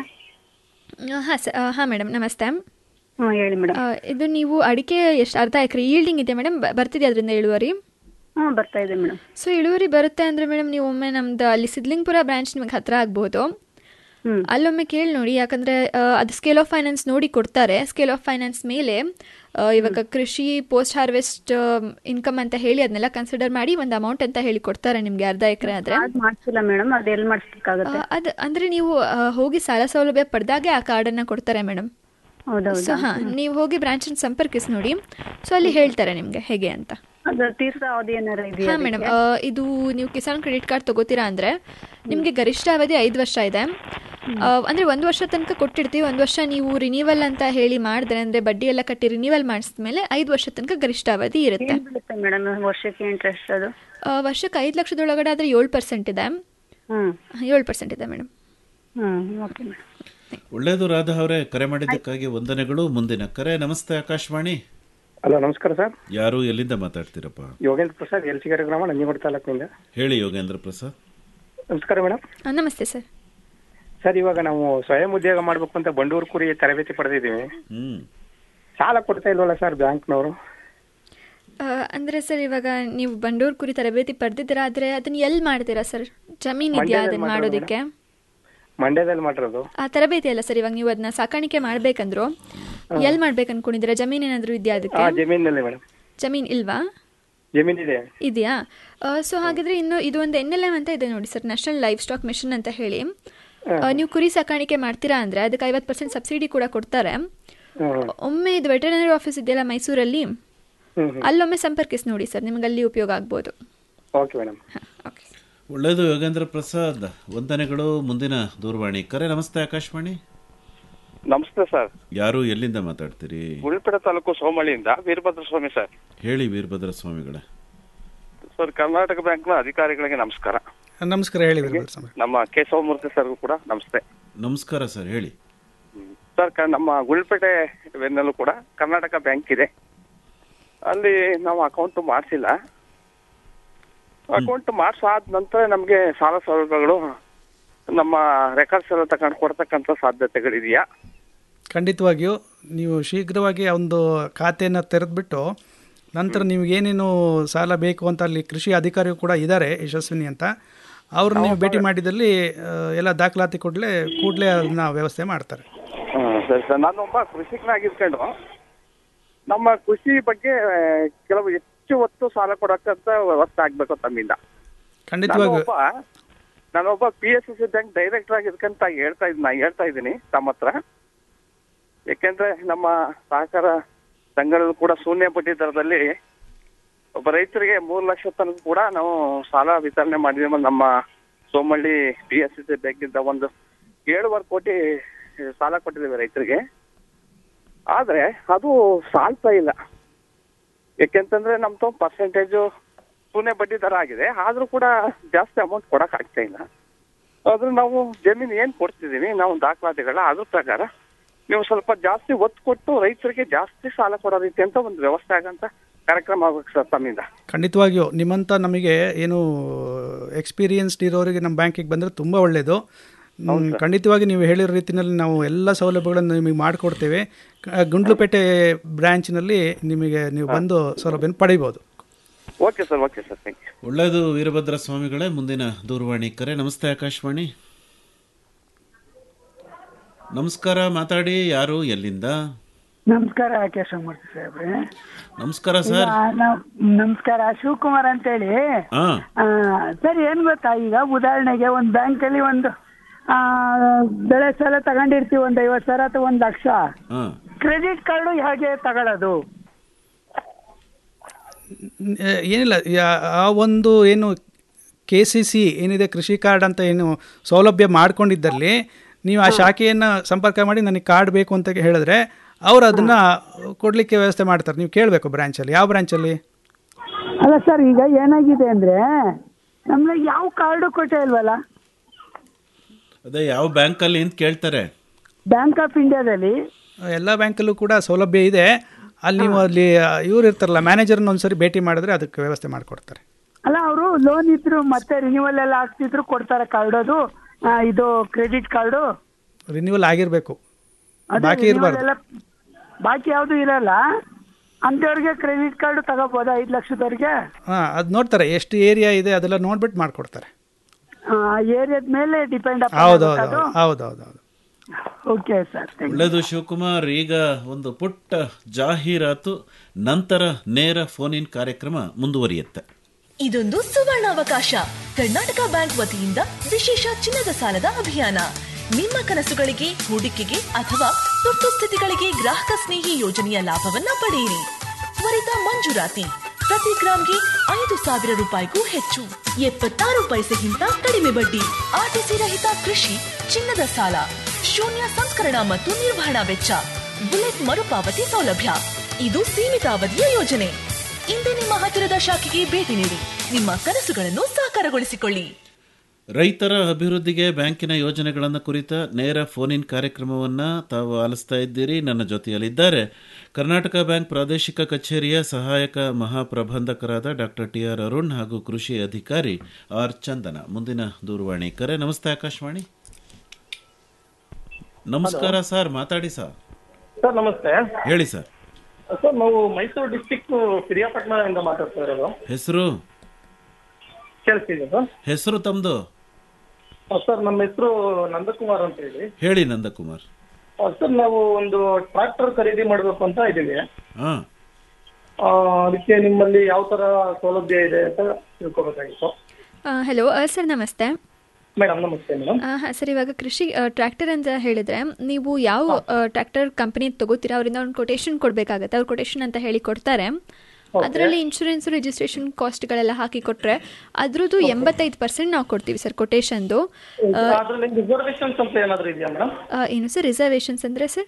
ಹಾಂ ಸರ್ ಹಾಂ ಮೇಡಮ್ ನಮಸ್ತೆ ಹ್ಞೂ ಹೇಳಿ ಮೇಡಮ್ ಆ, ಇದು ನೀವು ಅಡಿಕೆ ಎಷ್ಟು ಅರ್ಧ ಎಕರೆ ಈಲ್ಡಿಂಗ್ ಇದೆ ಮೇಡಮ್ ಬರ್ತಿದೆ ಅದರಿಂದ ಇಳುವರಿ ಹ್ಞೂ ಬರ್ತಾ ಇದೆ ಮೇಡಮ್ ಸೊ ಇಳುವರಿ ಬರುತ್ತೆ ಅಂದರೆ ಮೇಡಮ್ ನೀವು ಒಮ್ಮೆ ನಮ್ದು ಅಲ್ಲಿ ಸಿದ್ಲಿಂಗ್ಪುರ ಬ್ರಾಂಚ್ ನಿಮಗೆ ಹತ್ರ ಆಗ್ಬೋದು ಅಲ್ಲೊಮ್ಮೆ ಕೇಳಿ ನೋಡಿ ಯಾಕಂದರೆ ಅದು ಸ್ಕೇಲ್ ಆಫ್ ಫೈನಾನ್ಸ್ ನೋಡಿ ಕೊಡ್ತಾರೆ ಸ್ಕೇಲ್ ಆಫ್ ಫೈನಾನ್ಸ್ ಮೇಲೆ ಆ, ಇವಾಗ ಕೃಷಿ ಪೋಸ್ಟ್ ಹಾರ್ವೆಸ್ಟ್ ಇನ್ಕಮ್ ಅಂತ ಹೇಳಿ ಅದನ್ನೆಲ್ಲ ಕನ್ಸಿಡರ್ ಮಾಡಿ ಒಂದು ಅಮೌಂಟ್ ಅಂತ ಹೇಳಿ ಕೊಡ್ತಾರೆ ನಿಮಗೆ ಅರ್ಧ ಎಕರೆ ಆದರೆ ಕಾರ್ಡ್ ಮಾಡಿಸಿಲ್ಲ ಮೇಡಮ್ ಅದು ಎಲ್ಲಿ ಮಾಡಿಸ್ಬೇಕಾಗುತ್ತೆ ಅದು ಅಂದರೆ ನೀವು ಆ, ಹೋಗಿ ಸಾಲ ಸೌಲಭ್ಯ ಪಡೆದಾಗೆ ಆ ಕಾರ್ಡನ್ನು ಕೊಡ್ತಾರೆ ಮೇಡಮ್ ಹೌದೌದಾ? ಸೊ ಹಾಂ ನೀವು ಹೋಗಿ ಬ್ರಾಂಚನ್ನು ಸಂಪರ್ಕಿಸಿ ನೋಡಿ ಸೊ ಅಲ್ಲಿ ಹೇಳ್ತಾರೆ ನಿಮಗೆ ಹೇಗೆ ಅಂತ ಅದು ತೀರ್ಸ ಅವಧಿ ಏನಾರು ಇದೆಯಾ ಹಾಂ ಮೇಡಮ್ ಇದು ನೀವು ಕಿಸಾನ್ ಕ್ರೆಡಿಟ್ ಕಾರ್ಡ್ ತಗೋತೀರಾ ಅಂದರೆ ನಿಮಗೆ ಗರಿಷ್ಠ ಅವಧಿ ಐದು ವರ್ಷ ಇದೆ ಆ, ಅಂದ್ರೆ ಒಂದು ವರ್ಷ ತನಕ ಕೊಟ್ಟಿರ್ತೀವಿ ಒಂದು ವರ್ಷ ನೀವು ರಿನಿವಲ್ ಅಂತ ಹೇಳಿ ಮಾಡಿದ್ರೆ ಅಂದ್ರೆ ಬಡ್ಡಿ ಎಲ್ಲ ಕಟ್ಟಿ ರಿನಿವಲ್ ಮಾಡಿಸಿದ್ಮೇಲೆ ಐದು ವರ್ಷ ತನಕ ಗರಿಷ್ಠ ಅವಧಿ ಇರುತ್ತೆ ಏನ್ ಬೀಳುತ್ತೆ ಮೇಡಮ್ ವರ್ಷಕ್ಕೆ ಇಂಟ್ರೆಸ್ಟ್ ಅದು ಆ, ವರ್ಷಕ್ಕೆ ಐದು ಲಕ್ಷದೊಳಗಡೆ ಆದರೆ ಏಳು ಪರ್ಸೆಂಟ್ ಇದೆ ಹ್ಮ್ ಏಳು ಪರ್ಸೆಂಟ್ ಇದೆ ಮೇಡಮ್ ಹ್ಮ್ ಓಕೆ ಮೇಡಮ್ ಒಳ್ಳೇದು ರಾಧಾ ಅವರೇ ಕರೆ ಮಾಡಿದ್ದಕ್ಕಾಗಿ ವಂದನೆಗಳು ಮುಂದಿನ ಕರೆ ನಮಸ್ತೆ ಆಕಾಶವಾಣಿ ಹಲೋ ನಮಸ್ಕಾರ ಸರ್ ಯಾರು ಎಲ್ಲಿಂದ ಮಾತಾಡ್ತೀರಪ್ಪ ಯೋಗೇಂದ್ರ ಪ್ರಸಾದ್ ಎಲ್ಸಿಗೆರೆ ಗ್ರಾಮ ನಂಜನಗೂಡು ತಾಲೂಕಿನಿಂದ ಹೇಳಿ ಯೋಗೇಂದ್ರ ಪ್ರಸಾದ್ ನಮಸ್ಕಾರ ಮೇಡಮ್ ನಮಸ್ತೆ ಸರ್ ಸರ್ ಇವಾಗ ನಾವು ಸ್ವಯಂ ಉದ್ಯೋಗ ಮಾಡ್ಬೇಕು ಅಂತ ಬಂಡೂರು ಕುರಿ ತರಬೇತಿ ಪಡೆದಿದ್ದೀವಿ ಹ್ಮ್ ಸಾಲ ಕೊಡ್ತಾ ಇಲ್ವಲ್ಲ ಸರ್ ಬ್ಯಾಂಕ್ನವರು ಆ, ಅಂದ್ರೆ ಸರ್ ಇವಾಗ ನೀವು ಬಂಡೂರು ಕುರಿ ತರಬೇತಿ ಪಡೆದಿದ್ದೀರಾ ಆದರೆ ಅದನ್ನ ಎಲ್ಲಿ ಮಾಡ್ತೀರಾ ಸರ್ ಜಮೀನ್ ಇದೆಯಾ ಮಂಡ್ಯದಲ್ಲಿ ಅದನ್ನ ಮಾಡೋದು ಮಾಡೋದಕ್ಕೆ ಮಂಡ್ಯದಲ್ಲಿ ಮಾಡಿರೋದು ಆ ತರಬೇತಿ ಅಲ್ಲ ಸರ್ ಇವಾಗ ನೀವು ಅದನ್ನ ಸಾಕಾಣಿಕೆ ಮಾಡ್ಬೇಕಂದ್ರು ಎಲ್ಲಿ ಮಾಡ್ಬೇಕು ಅನ್ಕೊಂಡಿದ್ದೀರಾ ಜಮೀನ್ ಏನಾದ್ರು ಇದೆಯಾ ಹಾ ಅದಕ್ಕೆ ಜಮೀನಲ್ಲಿ ಮೇಡಮ್ ಜಮೀನ್ ಇಲ್ವಾ ಜಮೀನ್ ಇದೆ ಇದೆಯಾ ಸೊ ಹಾಗಾದ್ರೆ ಇನ್ನು ಇದು ಒಂದು ಎನ್ ಎಲ್ ಎಮ್ ಅಂತ ಇದೆ ನೋಡಿ sir national livestock mission ಅಂತ ಹೇಳಿ ಆ, ನೀವು ಕುರಿ ಸಾಕಾಣಿಕೆ ಮಾಡ್ತೀರಾ ಅಂದ್ರೆ ಅದಕ್ಕೆ ಐವತ್ತು ಪರ್ಸೆಂಟ್ ಸಬ್ಸಿಡಿ ಕೂಡ ಕೊಡ್ತಾರೆ ಒಮ್ಮೆ ಇದು ವೆಟರ್ನರಿ ಆಫೀಸ್ ಇದೆಯಲ್ಲ ಮೈಸೂರಲ್ಲಿ ಅಲ್ಲೊಮ್ಮೆ ಸಂಪರ್ಕಿಸಿ ನೋಡಿ ಸರ್ ನಿಮಗೆ ಅಲ್ಲಿ ಉಪಯೋಗ ಆಗ್ಬೋದು ಓಕೆ ಮೇಡಮ್ ಒಳ್ಳೇದು ಯೋಗೇಂದ್ರ ಪ್ರಸಾದ್ ವಂದನೆಗಳು ಮುಂದಿನ ದೂರವಾಣಿ ಕರೆ ನಮಸ್ತೆ ಆಕಾಶವಾಣಿ ನಮಸ್ತೆ ಸರ್ ಯಾರು ಎಲ್ಲಿಂದ ಮಾತಾಡ್ತೀರಿ ಗುಳ್ಪೇಟೆ ತಾಲೂಕು ಸೋಮಳ್ಳಿಯಿಂದ ವೀರಭದ್ರ ಸ್ವಾಮಿ ಸರ್ ಹೇಳಿ ವೀರಭದ್ರ ಸ್ವಾಮಿಗಳೇ ಸರ್ ಕರ್ನಾಟಕ ಬ್ಯಾಂಕ್ನ ಅಧಿಕಾರಿಗಳಿಗೆ ನಮಸ್ಕಾರ ನಮಸ್ಕಾರ ಹೇಳಿ ವೀರಭದ್ರ ಸ್ವಾಮಿ ನಮ್ಮ ಕೇಶವಮೂರ್ತಿ ಸರ್ಗೂ ಕೂಡ ನಮಸ್ತೆ ನಮಸ್ಕಾರ ಸರ್ ಹೇಳಿ ಸರ್ ಕ- ನಮ್ಮ ಗುಳ್ಪೇಟೆ ವೆನ್ನಲ್ಲೂ ಕೂಡ ಕರ್ನಾಟಕ ಬ್ಯಾಂಕ್ ಇದೆ ಅಲ್ಲಿ ನಾವು ಅಕೌಂಟ್ ಮಾಡಿಸಿಲ್ಲ ಅಕೌಂಟ್ ಮಾಡಿಸಾದ ನಂತರ ನಮಗೆ ಸಾಲ ಸೌಲಭ್ಯಗಳು ನಮ್ಮ ರೆಕಾರ್ಡ್ಸ್ ಎಲ್ಲ ತಗೊಂಡು ಕೊಡ್ತಕ್ಕಂಥ ಸಾಧ್ಯತೆಗಳಿದೆಯಾ ಖಂಡಿತವಾಗಿಯೂ ನೀವು ಶೀಘ್ರವಾಗಿ ಆ ಒಂದು ಖಾತೆಯನ್ನು ತೆರೆದ್ಬಿಟ್ಟು ನಂತರ ನಿಮ್ಗೆ ಏನೇನು ಸಾಲ ಬೇಕು ಅಂತ ಅಲ್ಲಿ ಕೃಷಿ ಅಧಿಕಾರಿಗಳು ಕೂಡ ಇದ್ದಾರೆ ಯಶಸ್ವಿನಿ ಅಂತ ಅವ್ರು ನೀವು ಭೇಟಿ ಮಾಡಿದಲ್ಲಿ ಆ, ಎಲ್ಲ ದಾಖಲಾತಿ ಕೊಡಲೇ ಕೂಡಲೇ ಅದನ್ನ ವ್ಯವಸ್ಥೆ ಮಾಡ್ತಾರೆ ಹ್ಮ್, ಸರಿ ಸರ್ ನಾನೊಬ್ಬ ಕೃಷಿಕನಾಗಿದ್ಕೊಂಡು ನಮ್ಮ ಕೃಷಿ ಬಗ್ಗೆ ಕೆಲವು ಹೆಚ್ಚು ಒತ್ತು ಸಾಲ ಕೊಡಕ್ಕಂತ ವ್ಯವಸ್ಥೆ ಆಗ್ಬೇಕು ತಮ್ಮಿಂದ ಖಂಡಿತವಾಗಿಯೂ ನಾನೊಬ್ಬ ನಾನೊಬ್ಬ P S S bank director ಆಗಿದ್ಕಂತ ಹೇಳ್ತಾ ಇದ್ ನಾ ಹೇಳ್ತಾ ಇದ್ದೀನಿ ತಮ್ಮ ಹತ್ರ ಯಾಕೆಂದ್ರೆ ನಮ್ಮ ಸಹಕಾರ ಸಂಘಗಳು ಕೂಡ ಶೂನ್ಯ ಬಡ್ಡಿ ದರದಲ್ಲಿ ಒಬ್ಬ ರೈತರಿಗೆ ಮೂರು ಲಕ್ಷ ತನಕ ಕೂಡ ನಾವು ಸಾಲ ವಿತರಣೆ ಮಾಡಿದ್ದೀವಿ ನಮ್ಮ ಸೋಮಳ್ಳಿ ಪಿ ಎಸ್ ಸಿ ಬ್ಯಾಂಕಿಂದ ಒಂದು ಏಳುವರೆ ಕೋಟಿ ಸಾಲ ಕೊಟ್ಟಿದ್ದೇವೆ ರೈತರಿಗೆ ಆದ್ರೆ ಅದು ಸಾಲ್ತಾ ಇಲ್ಲ ಯಾಕೆಂತಂದ್ರೆ ನಮ್ದು ಪರ್ಸೆಂಟೇಜು ಶೂನ್ಯ ಬಡ್ಡಿ ದರ ಆಗಿದೆ ಆದ್ರೂ ಕೂಡ ಜಾಸ್ತಿ ಅಮೌಂಟ್ ಕೊಡಕ್ ಆಗ್ತಾ ಇಲ್ಲ ಆದ್ರೂ ನಾವು ಜಮೀನು ಏನ್ ಕೊಡ್ತಿದೀವಿ ನಾವು ದಾಖಲಾತಿಗಳ ಅದ್ರ ಪ್ರಕಾರ ನೀವು ಸ್ವಲ್ಪ ಜಾಸ್ತಿ ಒತ್ತು ಕೊಟ್ಟು ರೈತರಿಗೆ ಜಾಸ್ತಿ ಸಾಲ ಕೊಡೋ ರೀತಿ ಅಂತ ಒಂದು ವ್ಯವಸ್ಥೆ ಆಗಂತ ಕಾರ್ಯಕ್ರಮ ಆಗ್ಬೇಕು ಸರ್ ತಮ್ಮಿಂದ ಖಂಡಿತವಾಗಿಯೂ ನಿಮ್ಮಂಥ ನಮಗೆ ಏನು ಎಕ್ಸ್ಪೀರಿಯನ್ಸ್ಡ್ ಇರೋರಿಗೆ ನಮ್ಮ ಬ್ಯಾಂಕಿಗೆ ಬಂದರೆ ತುಂಬ ಒಳ್ಳೆಯದು ಮ್, ಖಂಡಿತವಾಗಿ ನೀವು ಹೇಳಿರೋ ರೀತಿಯಲ್ಲಿ ನಾವು ಎಲ್ಲ ಸೌಲಭ್ಯಗಳನ್ನು ನಿಮಗೆ ಮಾಡಿಕೊಡ್ತೇವೆ ಕ- ಗುಂಡ್ಲುಪೇಟೆ ಬ್ರ್ಯಾಂಚ್ನಲ್ಲಿ ನಿಮಗೆ ನೀವು ಬಂದು ಸೌಲಭ್ಯನ ಪಡಿಬೋದು okay sir okay sir thank you ಒಳ್ಳೇದು ವೀರಭದ್ರ ಸ್ವಾಮಿಗಳೇ ಮುಂದಿನ ದೂರವಾಣಿ ಕರೆ ನಮಸ್ತೆ ಆಕಾಶವಾಣಿ ನಮಸ್ಕಾರ ಮಾತಾಡಿ ಯಾರು ಎಲ್ಲಿಂದ ನಮಸ್ಕಾರ ಕೇಶವಮೂರ್ತಿ ಸಾಹೇಬ್ರೆ ನಮಸ್ಕಾರ ಈಗ ಸರ್ ನಾವ್ ನಮಸ್ಕಾರ ಶಿವಕುಮಾರ್ ಅಂತೇಳಿ ಹಾ ಆ, ಸರ್ ಏನ್ ಗೊತ್ತಾ ಈಗ ಉದಾಹರಣೆಗೆ ಒಂದು ಬ್ಯಾಂಕಲ್ಲಿ ಒಂದು ಆ, ಬೆಳೆ ಸಾಲ ತಗೊಂಡಿರ್ತೀವಿ ಒಂದು ಐವತ್ತು ಸಾವಿರ ಅಥವಾ ಒಂದು ಲಕ್ಷ ಹಾ ಕ್ರೆಡಿಟ್ ಕಾರ್ಡು ಹೇಗೆ ತಗೊಳ್ಳೋದು ನ್- ಏನಿಲ್ಲ ಯಾ- ಆ ಒಂದು ಏನು ಕೆ ಸಿ ಸಿ ಏನಿದೆ ಕೃಷಿ ಕಾರ್ಡ್ ಅಂತ ಏನು ಸೌಲಭ್ಯ ಮಾಡ್ಕೊಂಡಿದ್ದಲ್ಲಿ ನೀವು ಆ ಶಾಖೆಯನ್ನು ಸಂಪರ್ಕ ಮಾಡಿ ನನಗೆ ಕಾರ್ಡ್ ಬೇಕು ಅಂತ ಹೇಳಿದ್ರೆ ಅವರು ಅದನ್ನು ಕೊಡಲಿಕ್ಕೆ ವ್ಯವಸ್ಥೆ ಮಾಡ್ತಾರೆ ನೀವು ಕೇಳಬೇಕು ಬ್ರ್ಯಾಂಚಲ್ಲಿ ಯಾವ ಬ್ರ್ಯಾಂಚಲ್ಲಿ ಅಲ್ಲ ಸರ್ ಈಗ ಏನಾಗಿದೆ ಅಂದ್ರೆ ನಮ್ಗೆ ಯಾವ ಕಾರ್ಡು ಕೊಟ್ಟೇ ಇಲ್ವಲ್ಲ ಅದೇ ಯಾವ ಬ್ಯಾಂಕಲ್ಲಿ ಅಂತ ಕೇಳ್ತಾರೆ ಬ್ಯಾಂಕ್ ಆಫ್ ಇಂಡಿಯಾದಲ್ಲಿ ಎಲ್ಲ ಬ್ಯಾಂಕಲ್ಲೂ ಕೂಡ ಸೌಲಭ್ಯ ಇದೆ ಅಲ್ಲಿ ನೀವು ಅಲ್ಲಿ ಇವ್ರು ಇರ್ತಾರಲ್ಲ ಮ್ಯಾನೇಜರ್ನ ಒಂದ್ಸರಿ ಭೇಟಿ ಮಾಡಿದ್ರೆ ಅದಕ್ಕೆ ವ್ಯವಸ್ಥೆ ಮಾಡಿಕೊಡ್ತಾರೆ ಅಲ್ಲ ಅವರು ಲೋನ್ ಇದ್ರು ಮತ್ತೆ ರಿನ್ಯೂವಲ್ ಎಲ್ಲ ಆಗ್ತಿದ್ರು ಕೊಡ್ತಾರೆ ಕಾರ್ಡ್ ಅದು ಆ, ಇದು ಕ್ರೆಡಿಟ್ ಕಾರ್ಡು ರಿನ್ಯೂವಲ್ ಆಗಿರಬೇಕು ಅದೇ ಬಾಕಿ renewal ಇರಬಾರ್ದು ಎಲ್ಲ ಬಾಕಿ ಯಾವುದು ಇರಲ್ಲ ಅಂತವ್ರಿಗೆ ಕ್ರೆಡಿಟ್ ಕಾರ್ಡ್ ತಗೋಬೋದಾ ಐದು ಲಕ್ಷದವ್ರಿಗೆ ಹಾಂ ಅದು ನೋಡ್ತಾರೆ ಎಷ್ಟು ಏರಿಯಾ ಇದೆ ಅದೆಲ್ಲ ನೋಡ್ಬಿಟ್ಟು ಮಾಡಿಕೊಡ್ತಾರೆ ಏರಿಯಾದ ಮೇಲೆ ಡಿಪೆಂಡ್ ಹೌದು ಹೌದು ಹೌದು ಹೌದು ಹೌದು ಓಕೆ ಸರ್ ಒಳ್ಳೆಯದು ಶಿವಕುಮಾರ್ ಈಗ ಒಂದು ಪುಟ್ಟ ಜಾಹೀರಾತು ನಂತರ ನೇರ ಫೋನ್ ಇನ್ ಕಾರ್ಯಕ್ರಮ ಮುಂದುವರಿಯುತ್ತೆ ಇದೊಂದು ಸುವರ್ಣಾವಕಾಶ ಕರ್ನಾಟಕ ಬ್ಯಾಂಕ್ ವತಿಯಿಂದ ವಿಶೇಷ ಚಿನ್ನದ ಸಾಲದ ಅಭಿಯಾನ ನಿಮ್ಮ ಕನಸುಗಳಿಗೆ ಹೂಡಿಕೆಗೆ ಅಥವಾ ತುರ್ತು ಸ್ಥಿತಿಗಳಿಗೆ ಗ್ರಾಹಕ ಸ್ನೇಹಿ ಯೋಜನೆಯ ಲಾಭವನ್ನ ಪಡೆಯಿರಿ ತ್ವರಿತ ಮಂಜೂರಾತಿ ಪ್ರತಿ ಗ್ರಾಂಗೆ ಐದು ಸಾವಿರ ರೂಪಾಯಿಗೂ ಹೆಚ್ಚು ಎಪ್ಪತ್ತಾರು ಪೈಸೆಗಿಂತ ಕಡಿಮೆ ಬಡ್ಡಿ ಆರ್ಟಿಸಿ ರಹಿತ ಕೃಷಿ ಚಿನ್ನದ ಸಾಲ ಶೂನ್ಯ ಸಂಸ್ಕರಣ ಮತ್ತು ನಿರ್ವಹಣಾ ವೆಚ್ಚ ಬುಲೆಟ್ ಮರುಪಾವತಿ ಸೌಲಭ್ಯ ಇದು ಸೀಮಿತ ಅವಧಿಯ ಯೋಜನೆ ಇಂದೇ ನಿಮ್ಮ ಹತ್ತಿರದ ಶಾಖೆಗೆ ಭೇಟಿ ನೀಡಿ ನಿಮ್ಮ ಕನಸುಗಳನ್ನು ಸಾಕಾರಗೊಳಿಸಿಕೊಳ್ಳಿ ರೈತರ ಅಭಿವೃದ್ಧಿಗೆ ಬ್ಯಾಂಕಿನ ಯೋಜನೆಗಳನ್ನು ಕುರಿತ ನೇರ ಫೋನ್ ಇನ್ ಕಾರ್ಯಕ್ರಮವನ್ನು ತಾವು ಆಲಿಸ್ತಾ ಇದ್ದೀರಿ ನನ್ನ ಜೊತೆಯಲ್ಲಿದ್ದಾರೆ ಕರ್ನಾಟಕ ಬ್ಯಾಂಕ್ ಪ್ರಾದೇಶಿಕ ಕಚೇರಿಯ ಸಹಾಯಕ ಮಹಾಪ್ರಬಂಧಕರಾದ ಡಾಕ್ಟರ್ ಟಿ ಆರ್ ಅರುಣ್ ಹಾಗೂ ಕೃಷಿ ಅಧಿಕಾರಿ ಆರ್ ಚಂದನ ಮುಂದಿನ ದೂರವಾಣಿ ಕರೆ ನಮಸ್ತೆ ಆಕಾಶವಾಣಿ ನಮಸ್ಕಾರ ಸರ್ ಮಾತಾಡಿ ಸರ್ ಸರ್ ನಮಸ್ತೆ ಹೇಳಿ ಸರ್ ಸರ್ ನಾವು ಮೈಸೂರು ಡಿಸ್ಟಿಕ್ ಪಿರಿಯಾಪಟ್ಟಣದಿಂದ ಮಾತಾಡ್ತಾ ಇರೋದು ಹೆಸರು ಕೇಳಿಸ್ತಿದೆ ಸರ್ ಹೆಸರು ತಮ್ಮದು ಆ, ಸರ್ ನಮ್ಮ ಹೆಸರು ನಂದಕುಮಾರ್ ಅಂತ ಹೇಳಿ ಹೇಳಿ ನಂದಕುಮಾರ್ ಆ, ಸರ್ ನಾವು ಒಂದು ಟ್ರಾಕ್ಟರ್ ಖರೀದಿ ಮಾಡಬೇಕು ಅಂತ ಇದ್ದೀವಿ ಹಾಂ ಆ, ಅದಕ್ಕೆ ನಿಮ್ಮಲ್ಲಿ ಯಾವ ತರ ಸೌಲಭ್ಯ ಇದೆ ಅಂತ ತಿಳ್ಕೊಬೇಕಾಗಿತ್ತು ಹಲೋ ಸರ್ ನಮಸ್ತೆ ಮೇಡಮ್ ನಮಸ್ತೆ ಮೇಡಮ್ ಹಾಂ ಸರ್ ಇವಾಗ ಕೃಷಿ ಟ್ರ್ಯಾಕ್ಟರ್ ಅಂತ ಹೇಳಿದ್ರೆ ನೀವು ಯಾವ ಟ್ರ್ಯಾಕ್ಟರ್ ಕಂಪನಿ ತಗೋತೀರಾ ಅವರಿಂದ ಒಂದು ಕೊಟೇಶನ್ ಕೊಡಬೇಕಾಗತ್ತೆ ಅವ್ರು ಕೊಟೇಶನ್ ಅಂತ ಹೇಳಿ ಕೊಡ್ತಾರೆ ಅದರಲ್ಲಿ ಇನ್ಶೂರೆನ್ಸ್ ರಿಜಿಸ್ಟ್ರೇಷನ್ ಕಾಸ್ಟ್ಗಳೆಲ್ಲ ಹಾಕಿ ಕೊಟ್ಟರೆ ಅದ್ರದ್ದು ಎಂಬತ್ತೈದು ಪರ್ಸೆಂಟ್ ನಾವು ಕೊಡ್ತೀವಿ ಸರ್ ಕೊಟೇಶನ್ದು ಅದ್ರಲ್ಲಿ ರಿಸರ್ವೇಶನ್ಸ್ ಅಂತ ಏನಾದ್ರು ಇದೆಯಾ ಮೇಡಮ್ ಏನು ಸರ್ ರಿಸರ್ವೇಷನ್ಸ್ ಅಂದರೆ ಸರ್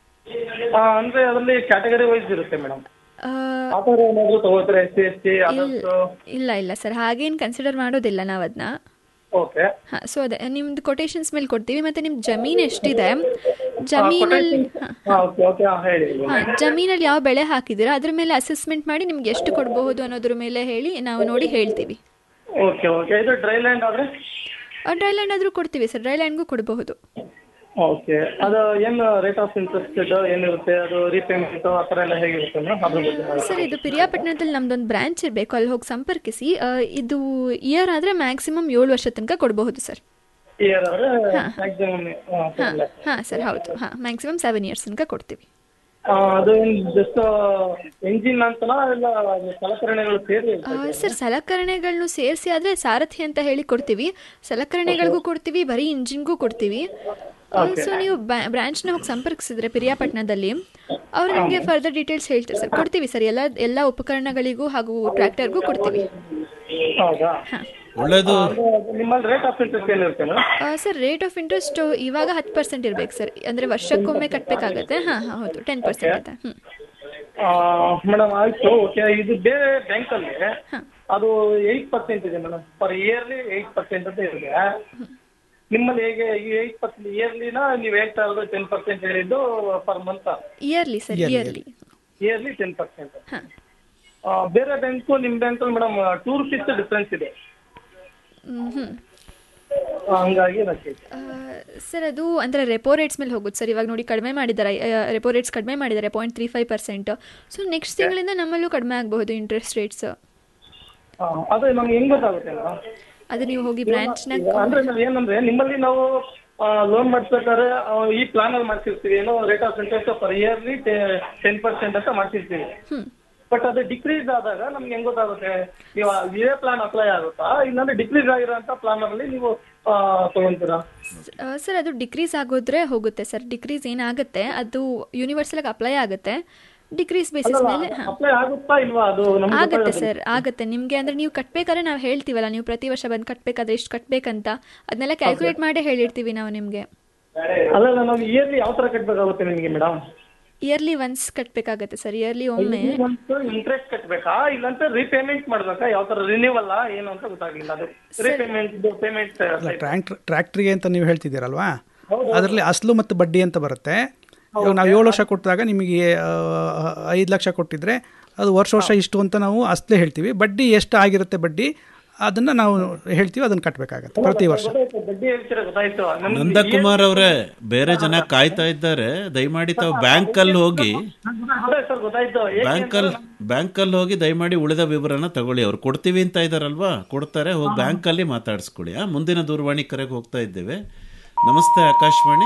ಅಂದ್ರೆ ಅದರಲ್ಲಿ ಕ್ಯಾಟಗರಿ ವೈಸ್ ಇರುತ್ತೆ ಮೇಡಮ್ ಆ, ಆ ಥರ ಏನಾದ್ರು ತಗೋತಾರೆ S C S T others ಇಲ್ಲ ಇಲ್ಲ ಸರ್ ಹಾಗೇನು ಕನ್ಸಿಡರ್ ಮಾಡೋದಿಲ್ಲ ನಾವು ಅದನ್ನ ಓಕೆ ಹಾಂ ಸೊ ಅದೇ ನಿಮ್ದು ಕೊಟೇಶನ್ಸ್ ಮೇಲೆ ಕೊಡ್ತೀವಿ ಮತ್ತು ನಿಮ್ಮ ಜಮೀನು ಎಷ್ಟಿದೆ ಜಮೀನಲ್ಲಿ ಹಾಂ ಓಕೆ ಓಕೆ ಹೇಳಿ ಹಾಂ ಜಮೀನಲ್ಲಿ ಯಾವ ಬೆಳೆ ಹಾಕಿದ್ದೀರಾ ಅದ್ರ ಮೇಲೆ ಅಸೆಸ್ಮೆಂಟ್ ಮಾಡಿ ನಿಮ್ಗೆ ಎಷ್ಟು ಕೊಡಬಹುದು ಅನ್ನೋದ್ರ ಮೇಲೆ ಹೇಳಿ ನಾವು ನೋಡಿ ಹೇಳ್ತೀವಿ ಓಕೆ ಓಕೆ ಇದು ಡ್ರೈ ಲ್ಯಾಂಡ್ ಆದ್ರೆ ಡ್ರೈ ಲ್ಯಾಂಡ್ ಆದರೂ ಕೊಡ್ತೀವಿ ಸರ್ ಡ್ರೈ ಲ್ಯಾಂಡ್ಗೂ ಕೊಡಬಹುದು ಓಕೆ ಅದು ಏನು ರೇಟ್ ಆಫ್ ಇಂಟ್ರೆಸ್ಟ್ ಏನಿರುತ್ತೆ ಅದು ರೀಪೇಮೆಂಟ್ ಆ ಥರ ಎಲ್ಲ ಹೇಗಿರುತ್ತೆ ಮೇಡಮ್ ಅದ್ರ ಬಗ್ಗೆ ಹೇಳಿ. ಸರ್ ಇದು ಪಿರಿಯಾಪಟ್ಟಣದಲ್ಲಿ ನಮ್ದೊಂದು ಬ್ರಾಂಚ್ ಇರಬೇಕು ಅಲ್ಲಿ ಹೋಗಿ ಸಂಪರ್ಕಿಸಿ ಆ, ಇದು ಇಯರ್ ಆದರೆ ಮ್ಯಾಕ್ಸಿಮಮ್ ಏಳು ವರ್ಷ ತನಕ ಕೊಡಬಹುದು ಸರ್ ಇಯರ್ ಆದ್ರೆ ಹಾ. ಮ್ಯಾಕ್ಸಿಮಮ್ ಹಾಂ ಹಾಂ ಸರ್ ಹೌದು ಹಾಂ ಮ್ಯಾಕ್ಸಿಮಮ್ ಸೆವೆನ್ ಇಯರ್ಸ್ ತನಕ ಕೊಡ್ತೀವಿ ಅದು ಜಸ್ಟ್ ಎಂಜಿನ್ ಅಂತನಾ ಇಲ್ಲ ಸಲಕರಣೆಗಳು ಸೇರಿ ಆ, ಸರ್ ಸಲಕರಣೆಗಳನ್ನು ಸೇರಿಸಿ ಆದರೆ ಸಾರಥಿ ಅಂತ ಹೇಳಿ ಕೊಡ್ತೀವಿ ಸಲಕರಣೆಗಳಿಗೂ ಕೊಡ್ತೀವಿ ಬರೀ ಇಂಜಿನ್ಗೂ ಕೊಡ್ತೀವಿ ಸೊ ನೀವು ಬ್ರಾಂಚ್ನ ಹೋಗಿ ಸಂಪರ್ಕಿಸಿದ್ರೆ ಪಿರಿಯಾಪಟ್ಟಣದಲ್ಲಿ ಅವ್ರು ನಿಮಗೆ ಫರ್ದರ್ ಡೀಟೇಲ್ಸ್ ಹೇಳ್ತಾರೆ ಸರ್ ಕೊಡ್ತೀವಿ ಸರ್ ಎಲ್ಲ ಎಲ್ಲ ಉಪಕರಣಗಳಿಗೂ ಹಾಗೂ ಟ್ರ್ಯಾಕ್ಟರ್ಗೂ ಕೊಡ್ತೀವಿ ಹೌದಾ ಒಳ್ಳೇದು ಅದು ನಿಮ್ಮಲ್ಲಿ ರೇಟ್ ಆಫ್ ಇಂಟ್ರೆಸ್ಟ್ ಏನಿರುತ್ತೆ ಮೇಡಮ್ ಆ, ಸರ್ ರೇಟ್ ಆಫ್ ಇಂಟ್ರೆಸ್ಟ್ ಇವಾಗ ಹತ್ತು ಪರ್ಸೆಂಟ್ ಇರ್ಬೇಕು ಸರ್ ಅಂದರೆ ವರ್ಷಕ್ಕೊಮ್ಮೆ ಕಟ್ಟಬೇಕಾಗತ್ತೆ ಹಾಂ ಹಾಂ ಹೌದು ಟೆನ್ ಪರ್ಸೆಂಟ್ ಇದೆ ಹ್ಞೂ ಮೇಡಮ್ ಆಯ್ತು ಓಕೆ ಇದು ಬೇರೆ ಬ್ಯಾಂಕಲ್ಲಿ ಅದು ಏಯ್ಟ್ ಪರ್ಸೆಂಟ್ ಇದೆ madam per yearly eight percent ಅಂತ ಇದೆ ನಿಮ್ಮಲ್ಲಿ ಹೇಗೆ ಈ ಏಯ್ಟ್ ಪರ್ಸೆಂಟ್ ಇಯರ್ಲಿನ ನೀವು ಹೇಳ್ತಾ ಇರೋದು ಟೆನ್ ಪರ್ಸೆಂಟ್ ಹೇಳಿದ್ದು per month yearly sir yearly yearly ten percent ಬೇರೆ ಬ್ಯಾಂಕು ನಿಮ್ಮ ಬ್ಯಾಂಕಲ್ಲಿ ಮೇಡಮ್ ಟೂ ರುಪೀಸ್ ಡಿಫ್ರೆನ್ಸ್ ಇದೆ ಹ್ಞೂ ಹ್ಞೂ ಆ, ಹಂಗಾಗಿ ಅದಕ್ಕೆ ಸರ್ ಅದು ಅಂದರೆ ರೆಪೋ ರೇಟ್ಸ್ ಮೇಲೆ ಹೋಗುತ್ತೆ ಸರ್ ಇವಾಗ ನೋಡಿ ಕಡಿಮೆ ಮಾಡಿದ್ದಾರೆ ರೆಪೋ ರೇಟ್ಸ್ ಕಡಿಮೆ ಮಾಡಿದ್ದಾರೆ point three five percent so next ತಿಂಗಳಿಂದ ನಮ್ಮಲ್ಲೂ ಕಡಿಮೆ ಆಗಬಹುದು ಇಂಟ್ರೆಸ್ಟ್ ರೇಟ್ಸ್ ಆ, ಅದೇ ನಮ್ಗೆ ಹೆಂಗ್ ಗೊತ್ತಾಗುತ್ತೆ ಮೇಡಮ್ ಅದು ನೀವು ಹೋಗಿ ಬ್ರಾಂಚ್ನಾಗ ಅಂದ್ರೆ ನಾವ್ ಏನಂದ್ರೆ ನಿಮ್ಮಲ್ಲಿ ನಾವು ಲೋನ್ ಮಾಡಿಸ್ಬೇಕಾದ್ರೆ ಆ, ಈ ಪ್ಲಾನ್ ಅಲ್ಲಿ ಮಾಡ್ಸಿರ್ತೀವಿ ಏನೋ rate of interest per yearly ten percent ಅಂತ ಮಾಡ್ಸಿರ್ತೀವಿ ಬಟ್ ಅದು ಡಿಕ್ರೀಸ್ ಆದಾಗ ನಮ್ಗೆ ಹೆಂಗ್ ಗೊತ್ತಾಗುತ್ತೆ ನೀವು ಇದೇ ಪ್ಲಾನ್ ಅಪ್ಲೈ ಆಗುತ್ತಾ ಇಲ್ಲಾಂದ್ರೆ ಡಿಕ್ರೀಸ್ ಆಗಿರೋಂಥ ಪ್ಲಾನ್ ಅಲ್ಲಿ ನೀವು ಆ, ತಗೊಂತೀರಾ ಸರ್ ಅದು ಡಿಕ್ರೀಸ್ ಆಗೋದ್ರೆ ಹೋಗುತ್ತೆ ಸರ್ ಡಿಕ್ರೀಸ್ ಏನಾಗುತ್ತೆ ಅದು ಯೂನಿವರ್ಸಲ್ಗೆ ಅಪ್ಲೈ ಆಗುತ್ತೆ ಡಿಕ್ರೀಸ್ ಬೇಸಿಸ್ ಮೇಲೆ ಹಾ ಅಪ್ಲೈ ಆಗುತ್ತಾ ಇಲ್ವಾ ಅದು ನಮ್ಗೆ ಆಗತ್ತೆ ಗೊತ್ತಾಗೋದಿಲ್ಲ. ಸರ್ ಆಗತ್ತೆ ನಿಮಗೆ ಅಂದ್ರೆ ನೀವು ಕಟ್ಬೇಕಾದ್ರೆ ನಾವು ಹೇಳ್ತೀವಲ್ಲ ನೀವು ಪ್ರತಿ ವರ್ಷ ಬಂದು ಕಟ್ಬೇಕಾದ್ರೆ ಎಷ್ಟು ಕಟ್ಬೇಕಂತ ಅದನ್ನೆಲ್ಲ ಕ್ಯಾಲ್ಕುಲೇಟ್ ಮಾಡೇ ಹೇಳಿರ್ತೀವಿ ನಾವು ನಿಮಗೆ ಅಲ್ಲಲ್ಲ ನಾವು ಇಯರ್ಲಿ ಯಾವ ತರ ಕಟ್ಬೇಕಾಗುತ್ತೆ ನಿಮಗೆ ಮೇಡಮ್ ಇಯರ್ಲಿ ಒನ್ಸ್ ಕಟ್ಬೇಕಾಗತ್ತೆ ಸರ್ ಇಯರ್ಲಿ ಒಮ್ಮೆ ಇಂಟ್ರೆಸ್ಟ್ ಕಟ್ಬೇಕಾ ಇಲ್ಲಂತ ರೀಪೇಮೆಂಟ್ ಮಾಡ್ಬೇಕಾ ಯಾವ ತರ ರಿನ್ಯೂವಲ್ ಏನು ಅಂತ ಗೊತ್ತಾಗ್ಲಿಲ್ಲ ಅದು ರೀಪೇಮೆಂಟ್ ಪೇಮೆಂಟ್ ಅಲ್ಲ ಟ್ರ್ಯಾಕ್ಟ್ರ್ ಟ್ರ್ಯಾಕ್ಟ್ರಿಗೆ ಅಂತ ನೀವು ಹೇಳ್ತಿದ್ದೀರಲ್ವಾ ಅದರಲ್ಲಿ ಅಸಲು ಮತ್ತು ಬಡ್ಡಿ ಅಂತ ಬರುತ್ತೆ ಇವಾಗ ನಾವು ಏಳು ವರ್ಷ ಕೊಟ್ಟಿದಾಗ ನಿಮಗೆ ಐದು ಲಕ್ಷ ಕೊಟ್ಟಿದ್ರೆ ಅದು ವರ್ಷ ವರ್ಷ ಇಷ್ಟು ಅಂತ ನಾವು ಅಸಲೇ ಹೇಳ್ತೀವಿ ಬಡ್ಡಿ ಎಷ್ಟು ಆಗಿರುತ್ತೆ ಬಡ್ಡಿ ಅದನ್ನು ನಾವು ಹೇಳ್ತೀವಿ ಅದನ್ನು ಕಟ್ಟಬೇಕಾಗತ್ತೆ ಪ್ರತಿ ವರ್ಷ ಗೊತ್ತಾಯ್ತು ಬಡ್ಡಿ ವಿಚಾರ ಗೊತ್ತಾಯ್ತು ನಮ್ಗೆ ನಂದಕುಮಾರ್ ಅವರೇ ಬೇರೆ ಜನ ಕಾಯ್ತಾ ಇದ್ದಾರೆ ದಯಮಾಡಿ ತಾವು ಬ್ಯಾಂಕಲ್ಲಿ ಹೋಗಿ ಗೊತ್ತಾಯ್ತು ಸರ್ ಗೊತ್ತಾಯ್ತು ಏಕೆ ಬ್ಯಾಂಕಲ್ಲಿ ಬ್ಯಾಂಕಲ್ಲಿ ಹೋಗಿ ದಯಮಾಡಿ ಉಳಿದ ವಿವರನ ತಗೊಳ್ಳಿ ಅವ್ರು ಕೊಡ್ತೀವಿ ಅಂತ ಇದಾರಲ್ವಾ ಕೊಡ್ತಾರೆ ಹೋಗಿ ಬ್ಯಾಂಕಲ್ಲಿ ಮಾತಾಡಿಸ್ಕೊಳ್ಳಿ ಆ ಮುಂದಿನ ದೂರವಾಣಿ ಕರೆಗೆ ಹೋಗ್ತಾ ಇದ್ದೇವೆ ನಮಸ್ತೆ ಆಕಾಶವಾಣಿ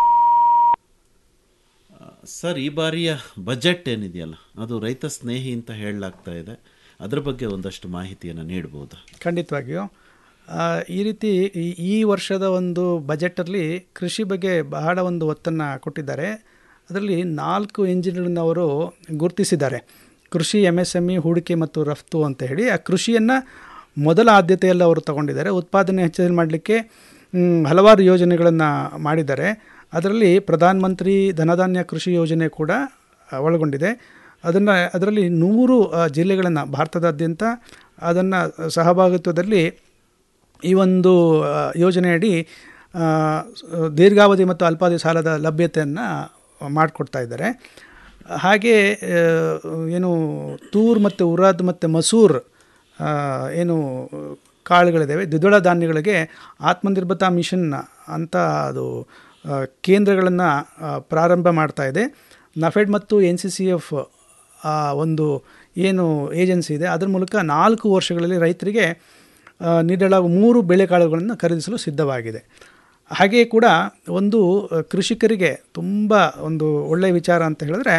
ಆ, ಸರ್ ಈ ಬಾರಿಯ ಬಜೆಟ್ ಏನಿದೆಯಲ್ಲ ಅದು ರೈತ ಸ್ನೇಹಿ ಅಂತ ಹೇಳಲಾಗ್ತಾ ಇದೆ ಅದ್ರ ಬಗ್ಗೆ ಒಂದಷ್ಟು ಮಾಹಿತಿಯನ್ನು ನೀಡ್ಬೋದು ಖಂಡಿತವಾಗಿಯೂ ಆ, ಈ ರೀತಿ ಈ- ಈ ವರ್ಷದ ಒಂದು ಬಜೆಟಲ್ಲಿ ಕೃಷಿ ಬಗ್ಗೆ ಬಹಳ ಒಂದು ಒತ್ತನ್ನು ಕೊಟ್ಟಿದ್ದಾರೆ ಅದರಲ್ಲಿ ನಾಲ್ಕು ಎಂಜಿನ್ಗಳನ್ನು ಅವರು ಗುರುತಿಸಿದ್ದಾರೆ ಕೃಷಿ ಎಮ್ ಎಸ್ ಎಮ್ ಇ ಹೂಡಿಕೆ ಮತ್ತು ರಫ್ತು ಅಂತ ಹೇಳಿ ಆ ಕೃಷಿಯನ್ನು ಮೊದಲ ಆದ್ಯತೆಯಲ್ಲಿ ಅವರು ತಗೊಂಡಿದ್ದಾರೆ ಉತ್ಪಾದನೆ ಹೆಚ್ಚು ಮಾಡಲಿಕ್ಕೆ ಮ್, ಹಲವಾರು ಯೋಜನೆಗಳನ್ನು ಮಾಡಿದ್ದಾರೆ ಅದರಲ್ಲಿ ಪ್ರಧಾನ ಮಂತ್ರಿ ಧನಧಾನ್ಯ ಕೃಷಿ ಯೋಜನೆ ಕೂಡ ಆ, ಒಳಗೊಂಡಿದೆ ಅದನ್ನು ಅದರಲ್ಲಿ ನೂರು ಜಿಲ್ಲೆಗಳನ್ನು ಭಾರತದಾದ್ಯಂತ ಅದನ್ನು ಸಹಭಾಗಿತ್ವದಲ್ಲಿ ಈ ಒಂದು ಆ, ಯೋಜನೆಯಡಿ ಆ, ಸ- ದೀರ್ಘಾವಧಿ ಮತ್ತು ಅಲ್ಪಾವಧಿ ಸಾಲದ ಲಭ್ಯತೆಯನ್ನು ಮಾಡಿಕೊಡ್ತಾ ಇದ್ದಾರೆ ಹಾಗೆ ಆ, ಏನು ತೂರ್ ಮತ್ತು ಉರಾದ್ ಮತ್ತು ಮಸೂರ್ ಆ, ಏನು ಕಾಳುಗಳಿದ್ದಾವೆ ದ್ವಿದಳ ಧಾನ್ಯಗಳಿಗೆ ಆತ್ಮನಿರ್ಭರತಾ ಮಿಷನ್ ಅಂತ ಅದು ಕೇಂದ್ರಗಳನ್ನು ಪ್ರಾರಂಭ ಮಾಡ್ತಾ ಇದೆ ನಫೆಡ್ ಮತ್ತು ಎನ್ ಸಿ ಸಿ ಎಫ್ ಒಂದು ಏನು ಏಜೆನ್ಸಿ ಇದೆ ಅದರ ಮೂಲಕ ನಾಲ್ಕು ವರ್ಷಗಳಲ್ಲಿ ರೈತರಿಗೆ ಆ, ನೀಡಲಾಗುವ ಮೂರು ಬೆಳೆಕಾಳುಗಳನ್ನು ಖರೀದಿಸಲು ಸಿದ್ಧವಾಗಿದೆ ಹಾಗೆಯೇ ಕೂಡ ಒಂದು ಆ, ಕೃಷಿಕರಿಗೆ ತುಂಬ ಒಂದು ಒಳ್ಳೆಯ ವಿಚಾರ ಅಂತ ಹೇಳಿದ್ರೆ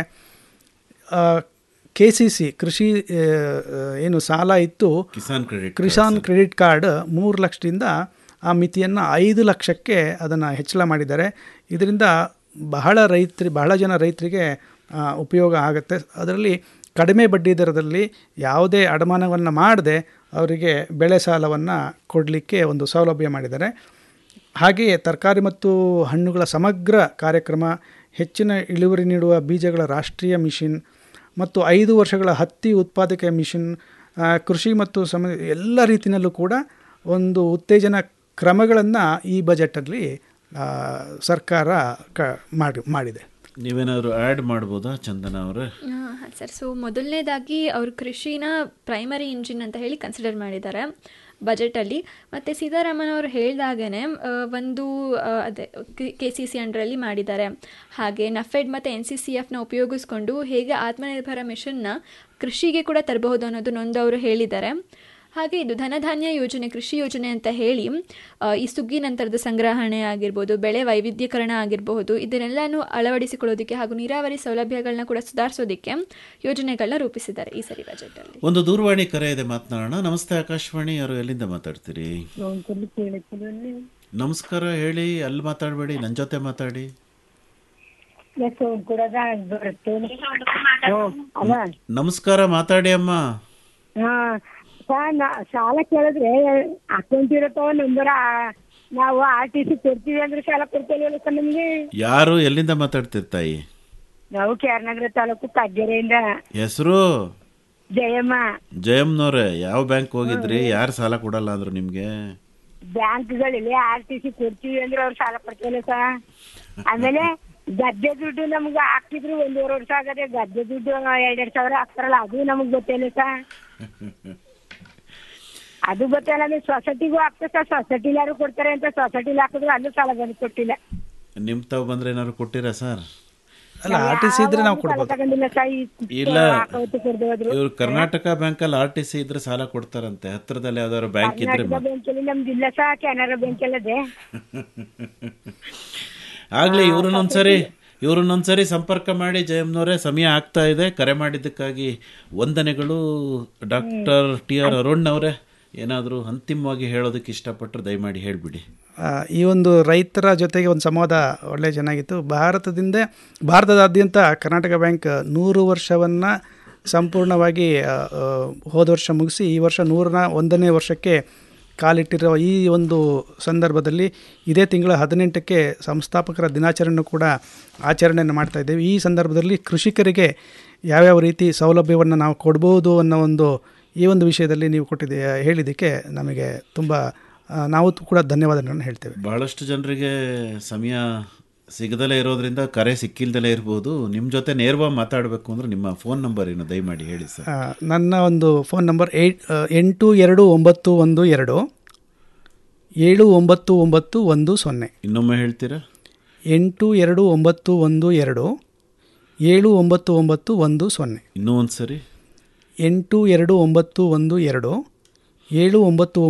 ಕೆ ಸಿ ಸಿ ಕೃಷಿ ಆ, ಆ, ಏನು ಸಾಲ ಇತ್ತು Kisan credit Kisan credit card ಮೂರು ಲಕ್ಷದಿಂದ ಆ ಮಿತಿಯನ್ನು ಐದು ಲಕ್ಷಕ್ಕೆ ಅದನ್ನು ಹೆಚ್ಚಳ ಮಾಡಿದ್ದಾರೆ ಇದರಿಂದ ಬಹಳ ರೈತರಿ ಬಹಳ ಜನ ರೈತರಿಗೆ ಆ, ಉಪಯೋಗ ಆಗುತ್ತೆ ಅದರಲ್ಲಿ ಕಡಿಮೆ ಬಡ್ಡಿ ದರದಲ್ಲಿ ಯಾವುದೇ ಅಡಮಾನವನ್ನು ಮಾಡದೆ ಅವರಿಗೆ ಬೆಳೆ ಸಾಲವನ್ನು ಕೊಡಲಿಕ್ಕೆ ಒಂದು ಸೌಲಭ್ಯ ಮಾಡಿದ್ದಾರೆ ಹಾಗೆಯೇ ತರಕಾರಿ ಮತ್ತು ಹಣ್ಣುಗಳ ಸಮಗ್ರ ಕಾರ್ಯಕ್ರಮ ಹೆಚ್ಚಿನ ಇಳುವರಿ ನೀಡುವ ಬೀಜಗಳ ರಾಷ್ಟ್ರೀಯ ಮಿಷನ್ ಮತ್ತು ಐದು ವರ್ಷಗಳ ಹತ್ತಿ ಉತ್ಪಾದಕ ಮಿಷನ್ ಆ, ಕೃಷಿ ಮತ್ತು ಸಮ ಎಲ್ಲ ರೀತಿಯಲ್ಲೂ ಕೂಡ ಒಂದು ಉತ್ತೇಜನ ಕ್ರಮಗಳನ್ನು ಈ ಬಜೆಟಲ್ಲಿ ಆ, ಸರ್ಕಾರ ಕ ಮಾಡಿ ಮಾಡಿದೆ ನೀವೇನಾದ್ರು ಆ್ಯಡ್ ಮಾಡ್ಬೋದಾ ಚಂದನ ಅವರೇ ಸರ್ ಸೊ ಮೊದಲನೇದಾಗಿ ಅವರು ಕೃಷಿನ ಪ್ರೈಮರಿ ಇಂಜಿನ್ ಅಂತ ಹೇಳಿ ಕನ್ಸಿಡರ್ ಮಾಡಿದ್ದಾರೆ ಬಜೆಟಲ್ಲಿ ಮತ್ತು ಸೀತಾರಾಮನ್ ಅವರು ಹೇಳಿದಾಗೇ ಒಂದು ಆ, ಅದೇ ಕೆ ಸಿ ಸಿ ಅಂಡರಲ್ಲಿ ಮಾಡಿದ್ದಾರೆ ಹಾಗೆ ನಫೆಡ್ ಮತ್ತು ಎನ್ ಸಿ ಸಿ ಎಫ್ನ ಉಪಯೋಗಿಸ್ಕೊಂಡು ಹೇಗೆ ಆತ್ಮನಿರ್ಭರ ಮಿಷನ್ನ ಕೃಷಿಗೆ ಕೂಡ ತರಬಹುದು ಅನ್ನೋದನ್ನೊಂದು ಅವರು ಹೇಳಿದ್ದಾರೆ ಹಾಗೆ ಇದು ಧನಧಾನ್ಯ ಯೋಜನೆ ಕೃಷಿ ಯೋಜನೆ ಅಂತ ಹೇಳಿ ಆ, ಈ ಸುಗ್ಗಿ ನಂತರದ ಸಂಗ್ರಹಣೆ ಆಗಿರ್ಬೋದು ಬೆಳೆ ವೈವಿಧ್ಯಕರಣ ಆಗಿರಬಹುದು ಇದನ್ನೆಲ್ಲನೂ ಅಳವಡಿಸಿಕೊಳ್ಳೋದಕ್ಕೆ ಹಾಗೂ ನೀರಾವರಿ ಸೌಲಭ್ಯಗಳನ್ನ ಕೂಡ ಸುಧಾರಿಸೋದಕ್ಕೆ ಯೋಜನೆಗಳನ್ನ ರೂಪಿಸಿದ್ದಾರೆ ಈ ಸರಿ ಬಜೆಟಲ್ಲಿ ಒಂದು ದೂರವಾಣಿ ಕರೆ ಇದೆ ಮಾತನಾಡೋಣ ನಮಸ್ತೆ ಆಕಾಶವಾಣಿ ಯಾರು ಎಲ್ಲಿಂದ ಮಾತಾಡ್ತೀರಿ ನಮಸ್ಕಾರ ಹೇಳಿ ಅಲ್ಲಿ ಮಾತಾಡಬೇಡಿ ನನ್ನ ಜೊತೆ ಮಾತಾಡಿ ಅಲ್ಲ ನಮಸ್ಕಾರ ಮಾತಾಡಿ ಅಮ್ಮ ಹಾ ಸರ್ ನಾ ಸಾಲ ಕೇಳಿದ್ರೆ ಅಕೌಂಟ್ ಇರುತ್ತೋ ನಂಬರ್ ನಾವು ಆರ್ ಟಿ ಸಿ ಕೊಡ್ತೀವಿ ಅಂದ್ರೆ ಸಾಲ ಕೊಡ್ತೀವಲ್ಲ ಸರ್ ನಮ್ಗೆ ಯಾರು ಎಲ್ಲಿಂದ ಮಾತಾಡ್ತಿರ್ತಾಯಿ ನಾವು ಕೇರ್ನಗರ ತಾಲೂಕು ಕಗ್ಗೆರೆಯಿಂದ ಹೆಸರು ಜಯಮ್ಮ ಜಯಮ್ನವ್ರೆ ಯಾವ ಬ್ಯಾಂಕ್ ಹೋಗಿದ್ರಿ ಯಾರು ಸಾಲ ಕೊಡಲ್ಲ ಅಂದ್ರು ನಿಮ್ಗೆ ಬ್ಯಾಂಕ್ಗಳಲ್ಲಿ ಆರ್ ಟಿ ಸಿ ಕೊಡ್ತೀವಿ ಅಂದ್ರೆ ಅವ್ರು ಸಾಲ ಕೊಡ್ತಿಲ್ಲ ಸರ್ ಆಮೇಲೆ ಗದ್ದೆ ದುಡ್ಡು ನಮ್ಗೆ ಹಾಕ್ತಿದ್ರು ಒಂದೂವರೆ ವರ್ಷ ಆಗದೆ ಗದ್ದೆ ದುಡ್ಡು ಎರಡೆರಡು ಸಾವಿರ ಹಾಕ್ತಾರಲ್ಲ ಅದು ನಮಗ್ ಗೊತ್ತಿಲ್ಲ ಸರ್ ಅದು ಗೊತ್ತಿಲ್ಲ ಅಂದ್ರೆ ಸೊಸೈಟಿಗೂ ಹಾಕ್ತಾರೆ ಸರ್ ಸೊಸೈಟಿಲಿ ಯಾರು ಕೊಡ್ತಾರೆ ಅಂತ ಸೊಸೈಟಿಲಿ ಹಾಕಿದ್ರು ಅಲ್ಲೂ ಸಾಲ ಬಂದು ಕೊಟ್ಟಿಲ್ಲ ನಿಮ್ ತಾವು ಬಂದ್ರೆ ಏನಾದ್ರು ಕೊಟ್ಟಿರಾ ಸರ್ ಅಲ್ಲ ಆರ್ ಟಿ ಸಿ ಇದ್ರೆ ನಾವು ಸಾಲ ಕೊಡ್ಬೋದು ತಗೊಂಡಿಲ್ಲ ಸರ್ ಈ ಇಲ್ಲ ಹಾಕೋತು ಕೊಡ್ದು ಹೋದ್ರು ಇವ್ರು ಕರ್ನಾಟಕ ಬ್ಯಾಂಕಲ್ಲಿ ಆರ್ ಟಿ ಸಿ ಇದ್ರೆ ಸಾಲ ಕೊಡ್ತಾರಂತೆ ಹತ್ರದಲ್ಲಿ ಯಾವ್ದಾದ್ರು ಬ್ಯಾಂಕ್ ಇದ್ರೆ ಕರ್ನಾಟಕ ಬ್ಯಾಂಕಲ್ಲಿ ನಮ್ದು ಇಲ್ಲ ಸರ್ ಕೆನರಾ ಬ್ಯಾಂಕ್ ಅಲ್ಲದೆ ಆಗ್ಲಿ ಇವ್ರನ್ನೊಂದ್ಸರಿ ಇವ್ರನ್ನೊಂದ್ಸರಿ ಸಂಪರ್ಕ ಮಾಡಿ ಜಯಮ್ನವರೇ ಸಮಯ ಆಗ್ತಾ ಇದೆ ಕರೆ ಮಾಡಿದ್ದಕ್ಕಾಗಿ ವಂದನೆಗಳು ಡಾಕ್ಟರ್ ಟಿ ಆರ್ ಅರುಣ್ ಅವರೇ ಏನಾದರೂ ಅಂತಿಮವಾಗಿ ಹೇಳೋದಕ್ಕೆ ಇಷ್ಟಪಟ್ಟರೆ ದಯಮಾಡಿ ಹೇಳಿಬಿಡಿ ಆ, ಈ ಒಂದು ರೈತರ ಜೊತೆಗೆ ಒಂದು ಸಂವಾದ ಒಳ್ಳೆ ಚೆನ್ನಾಗಿತ್ತು ಭಾರತದಿಂದ ಭಾರತದಾದ್ಯಂತ ಕರ್ನಾಟಕ ಬ್ಯಾಂಕ್ ನೂರು ವರ್ಷವನ್ನು ಸಂಪೂರ್ಣವಾಗಿ ಆ, ಆ, ಹೋದ ವರ್ಷ ಮುಗಿಸಿ ಈ ವರ್ಷ ನೂರನ ಒಂದನೇ ವರ್ಷಕ್ಕೆ ಕಾಲಿಟ್ಟಿರೋ ಈ ಒಂದು ಸಂದರ್ಭದಲ್ಲಿ ಇದೇ ತಿಂಗಳ ಹದಿನೆಂಟಕ್ಕೆ ಸಂಸ್ಥಾಪಕರ ದಿನಾಚರಣೆ ಕೂಡ ಆಚರಣೆಯನ್ನು ಮಾಡ್ತಾ ಇದ್ದೇವೆ ಈ ಸಂದರ್ಭದಲ್ಲಿ ಕೃಷಿಕರಿಗೆ ಯಾವ್ಯಾವ ರೀತಿ ಸೌಲಭ್ಯವನ್ನು ನಾವು ಕೊಡ್ಬೋದು ಅನ್ನೋ ಒಂದು ಈ ಒಂದು ವಿಷಯದಲ್ಲಿ ನೀವು ಕೊಟ್ಟಿದ್ದೆ ಹೇಳಿದ್ದಕ್ಕೆ ನಮಗೆ ತುಂಬ ಆ, ನಾವು ಕೂಡ ಧನ್ಯವಾದಗಳನ್ನು ಹೇಳ್ತೇವೆ ಬಹಳಷ್ಟು ಜನರಿಗೆ ಸಮಯ ಸಿಗದಲೇ ಇರೋದ್ರಿಂದ ಕರೆ ಸಿಕ್ಕಿಲ್ದಲೇ ಇರ್ಬೋದು ನಿಮ್ಮ ಜೊತೆ ನೇರವಾಗಿ ಮಾತಾಡಬೇಕು ಅಂದರೆ ನಿಮ್ಮ ಫೋನ್ ನಂಬರ್ ಏನು ದಯಮಾಡಿ ಹೇಳಿ ಸರ್ ಆ, ನನ್ನ ಒಂದು ಫೋನ್ ನಂಬರ್ ಏಯ್ಟ್ ಎಂಟು ಎರಡು ಒಂಬತ್ತು ಒಂದು ಎರಡು ಏಳು ಒಂಬತ್ತು ಒಂಬತ್ತು ಒಂದು ಸೊನ್ನೆ ಇನ್ನೊಮ್ಮೆ ಹೇಳ್ತೀರಾ ಎಂಟು ಎರಡು ಒಂಬತ್ತು ಒಂದು ಎರಡು ಏಳು ಒಂಬತ್ತು ಒಂಬತ್ತು ಒಂದು ಸೊನ್ನೆ ಇನ್ನೂ ಒಂದು ಸರಿ ಎಂಟು ಎರಡು ಒಂಬತ್ತು ಒಂದು ಎರಡು ಏಳು ಒಂಬತ್ತು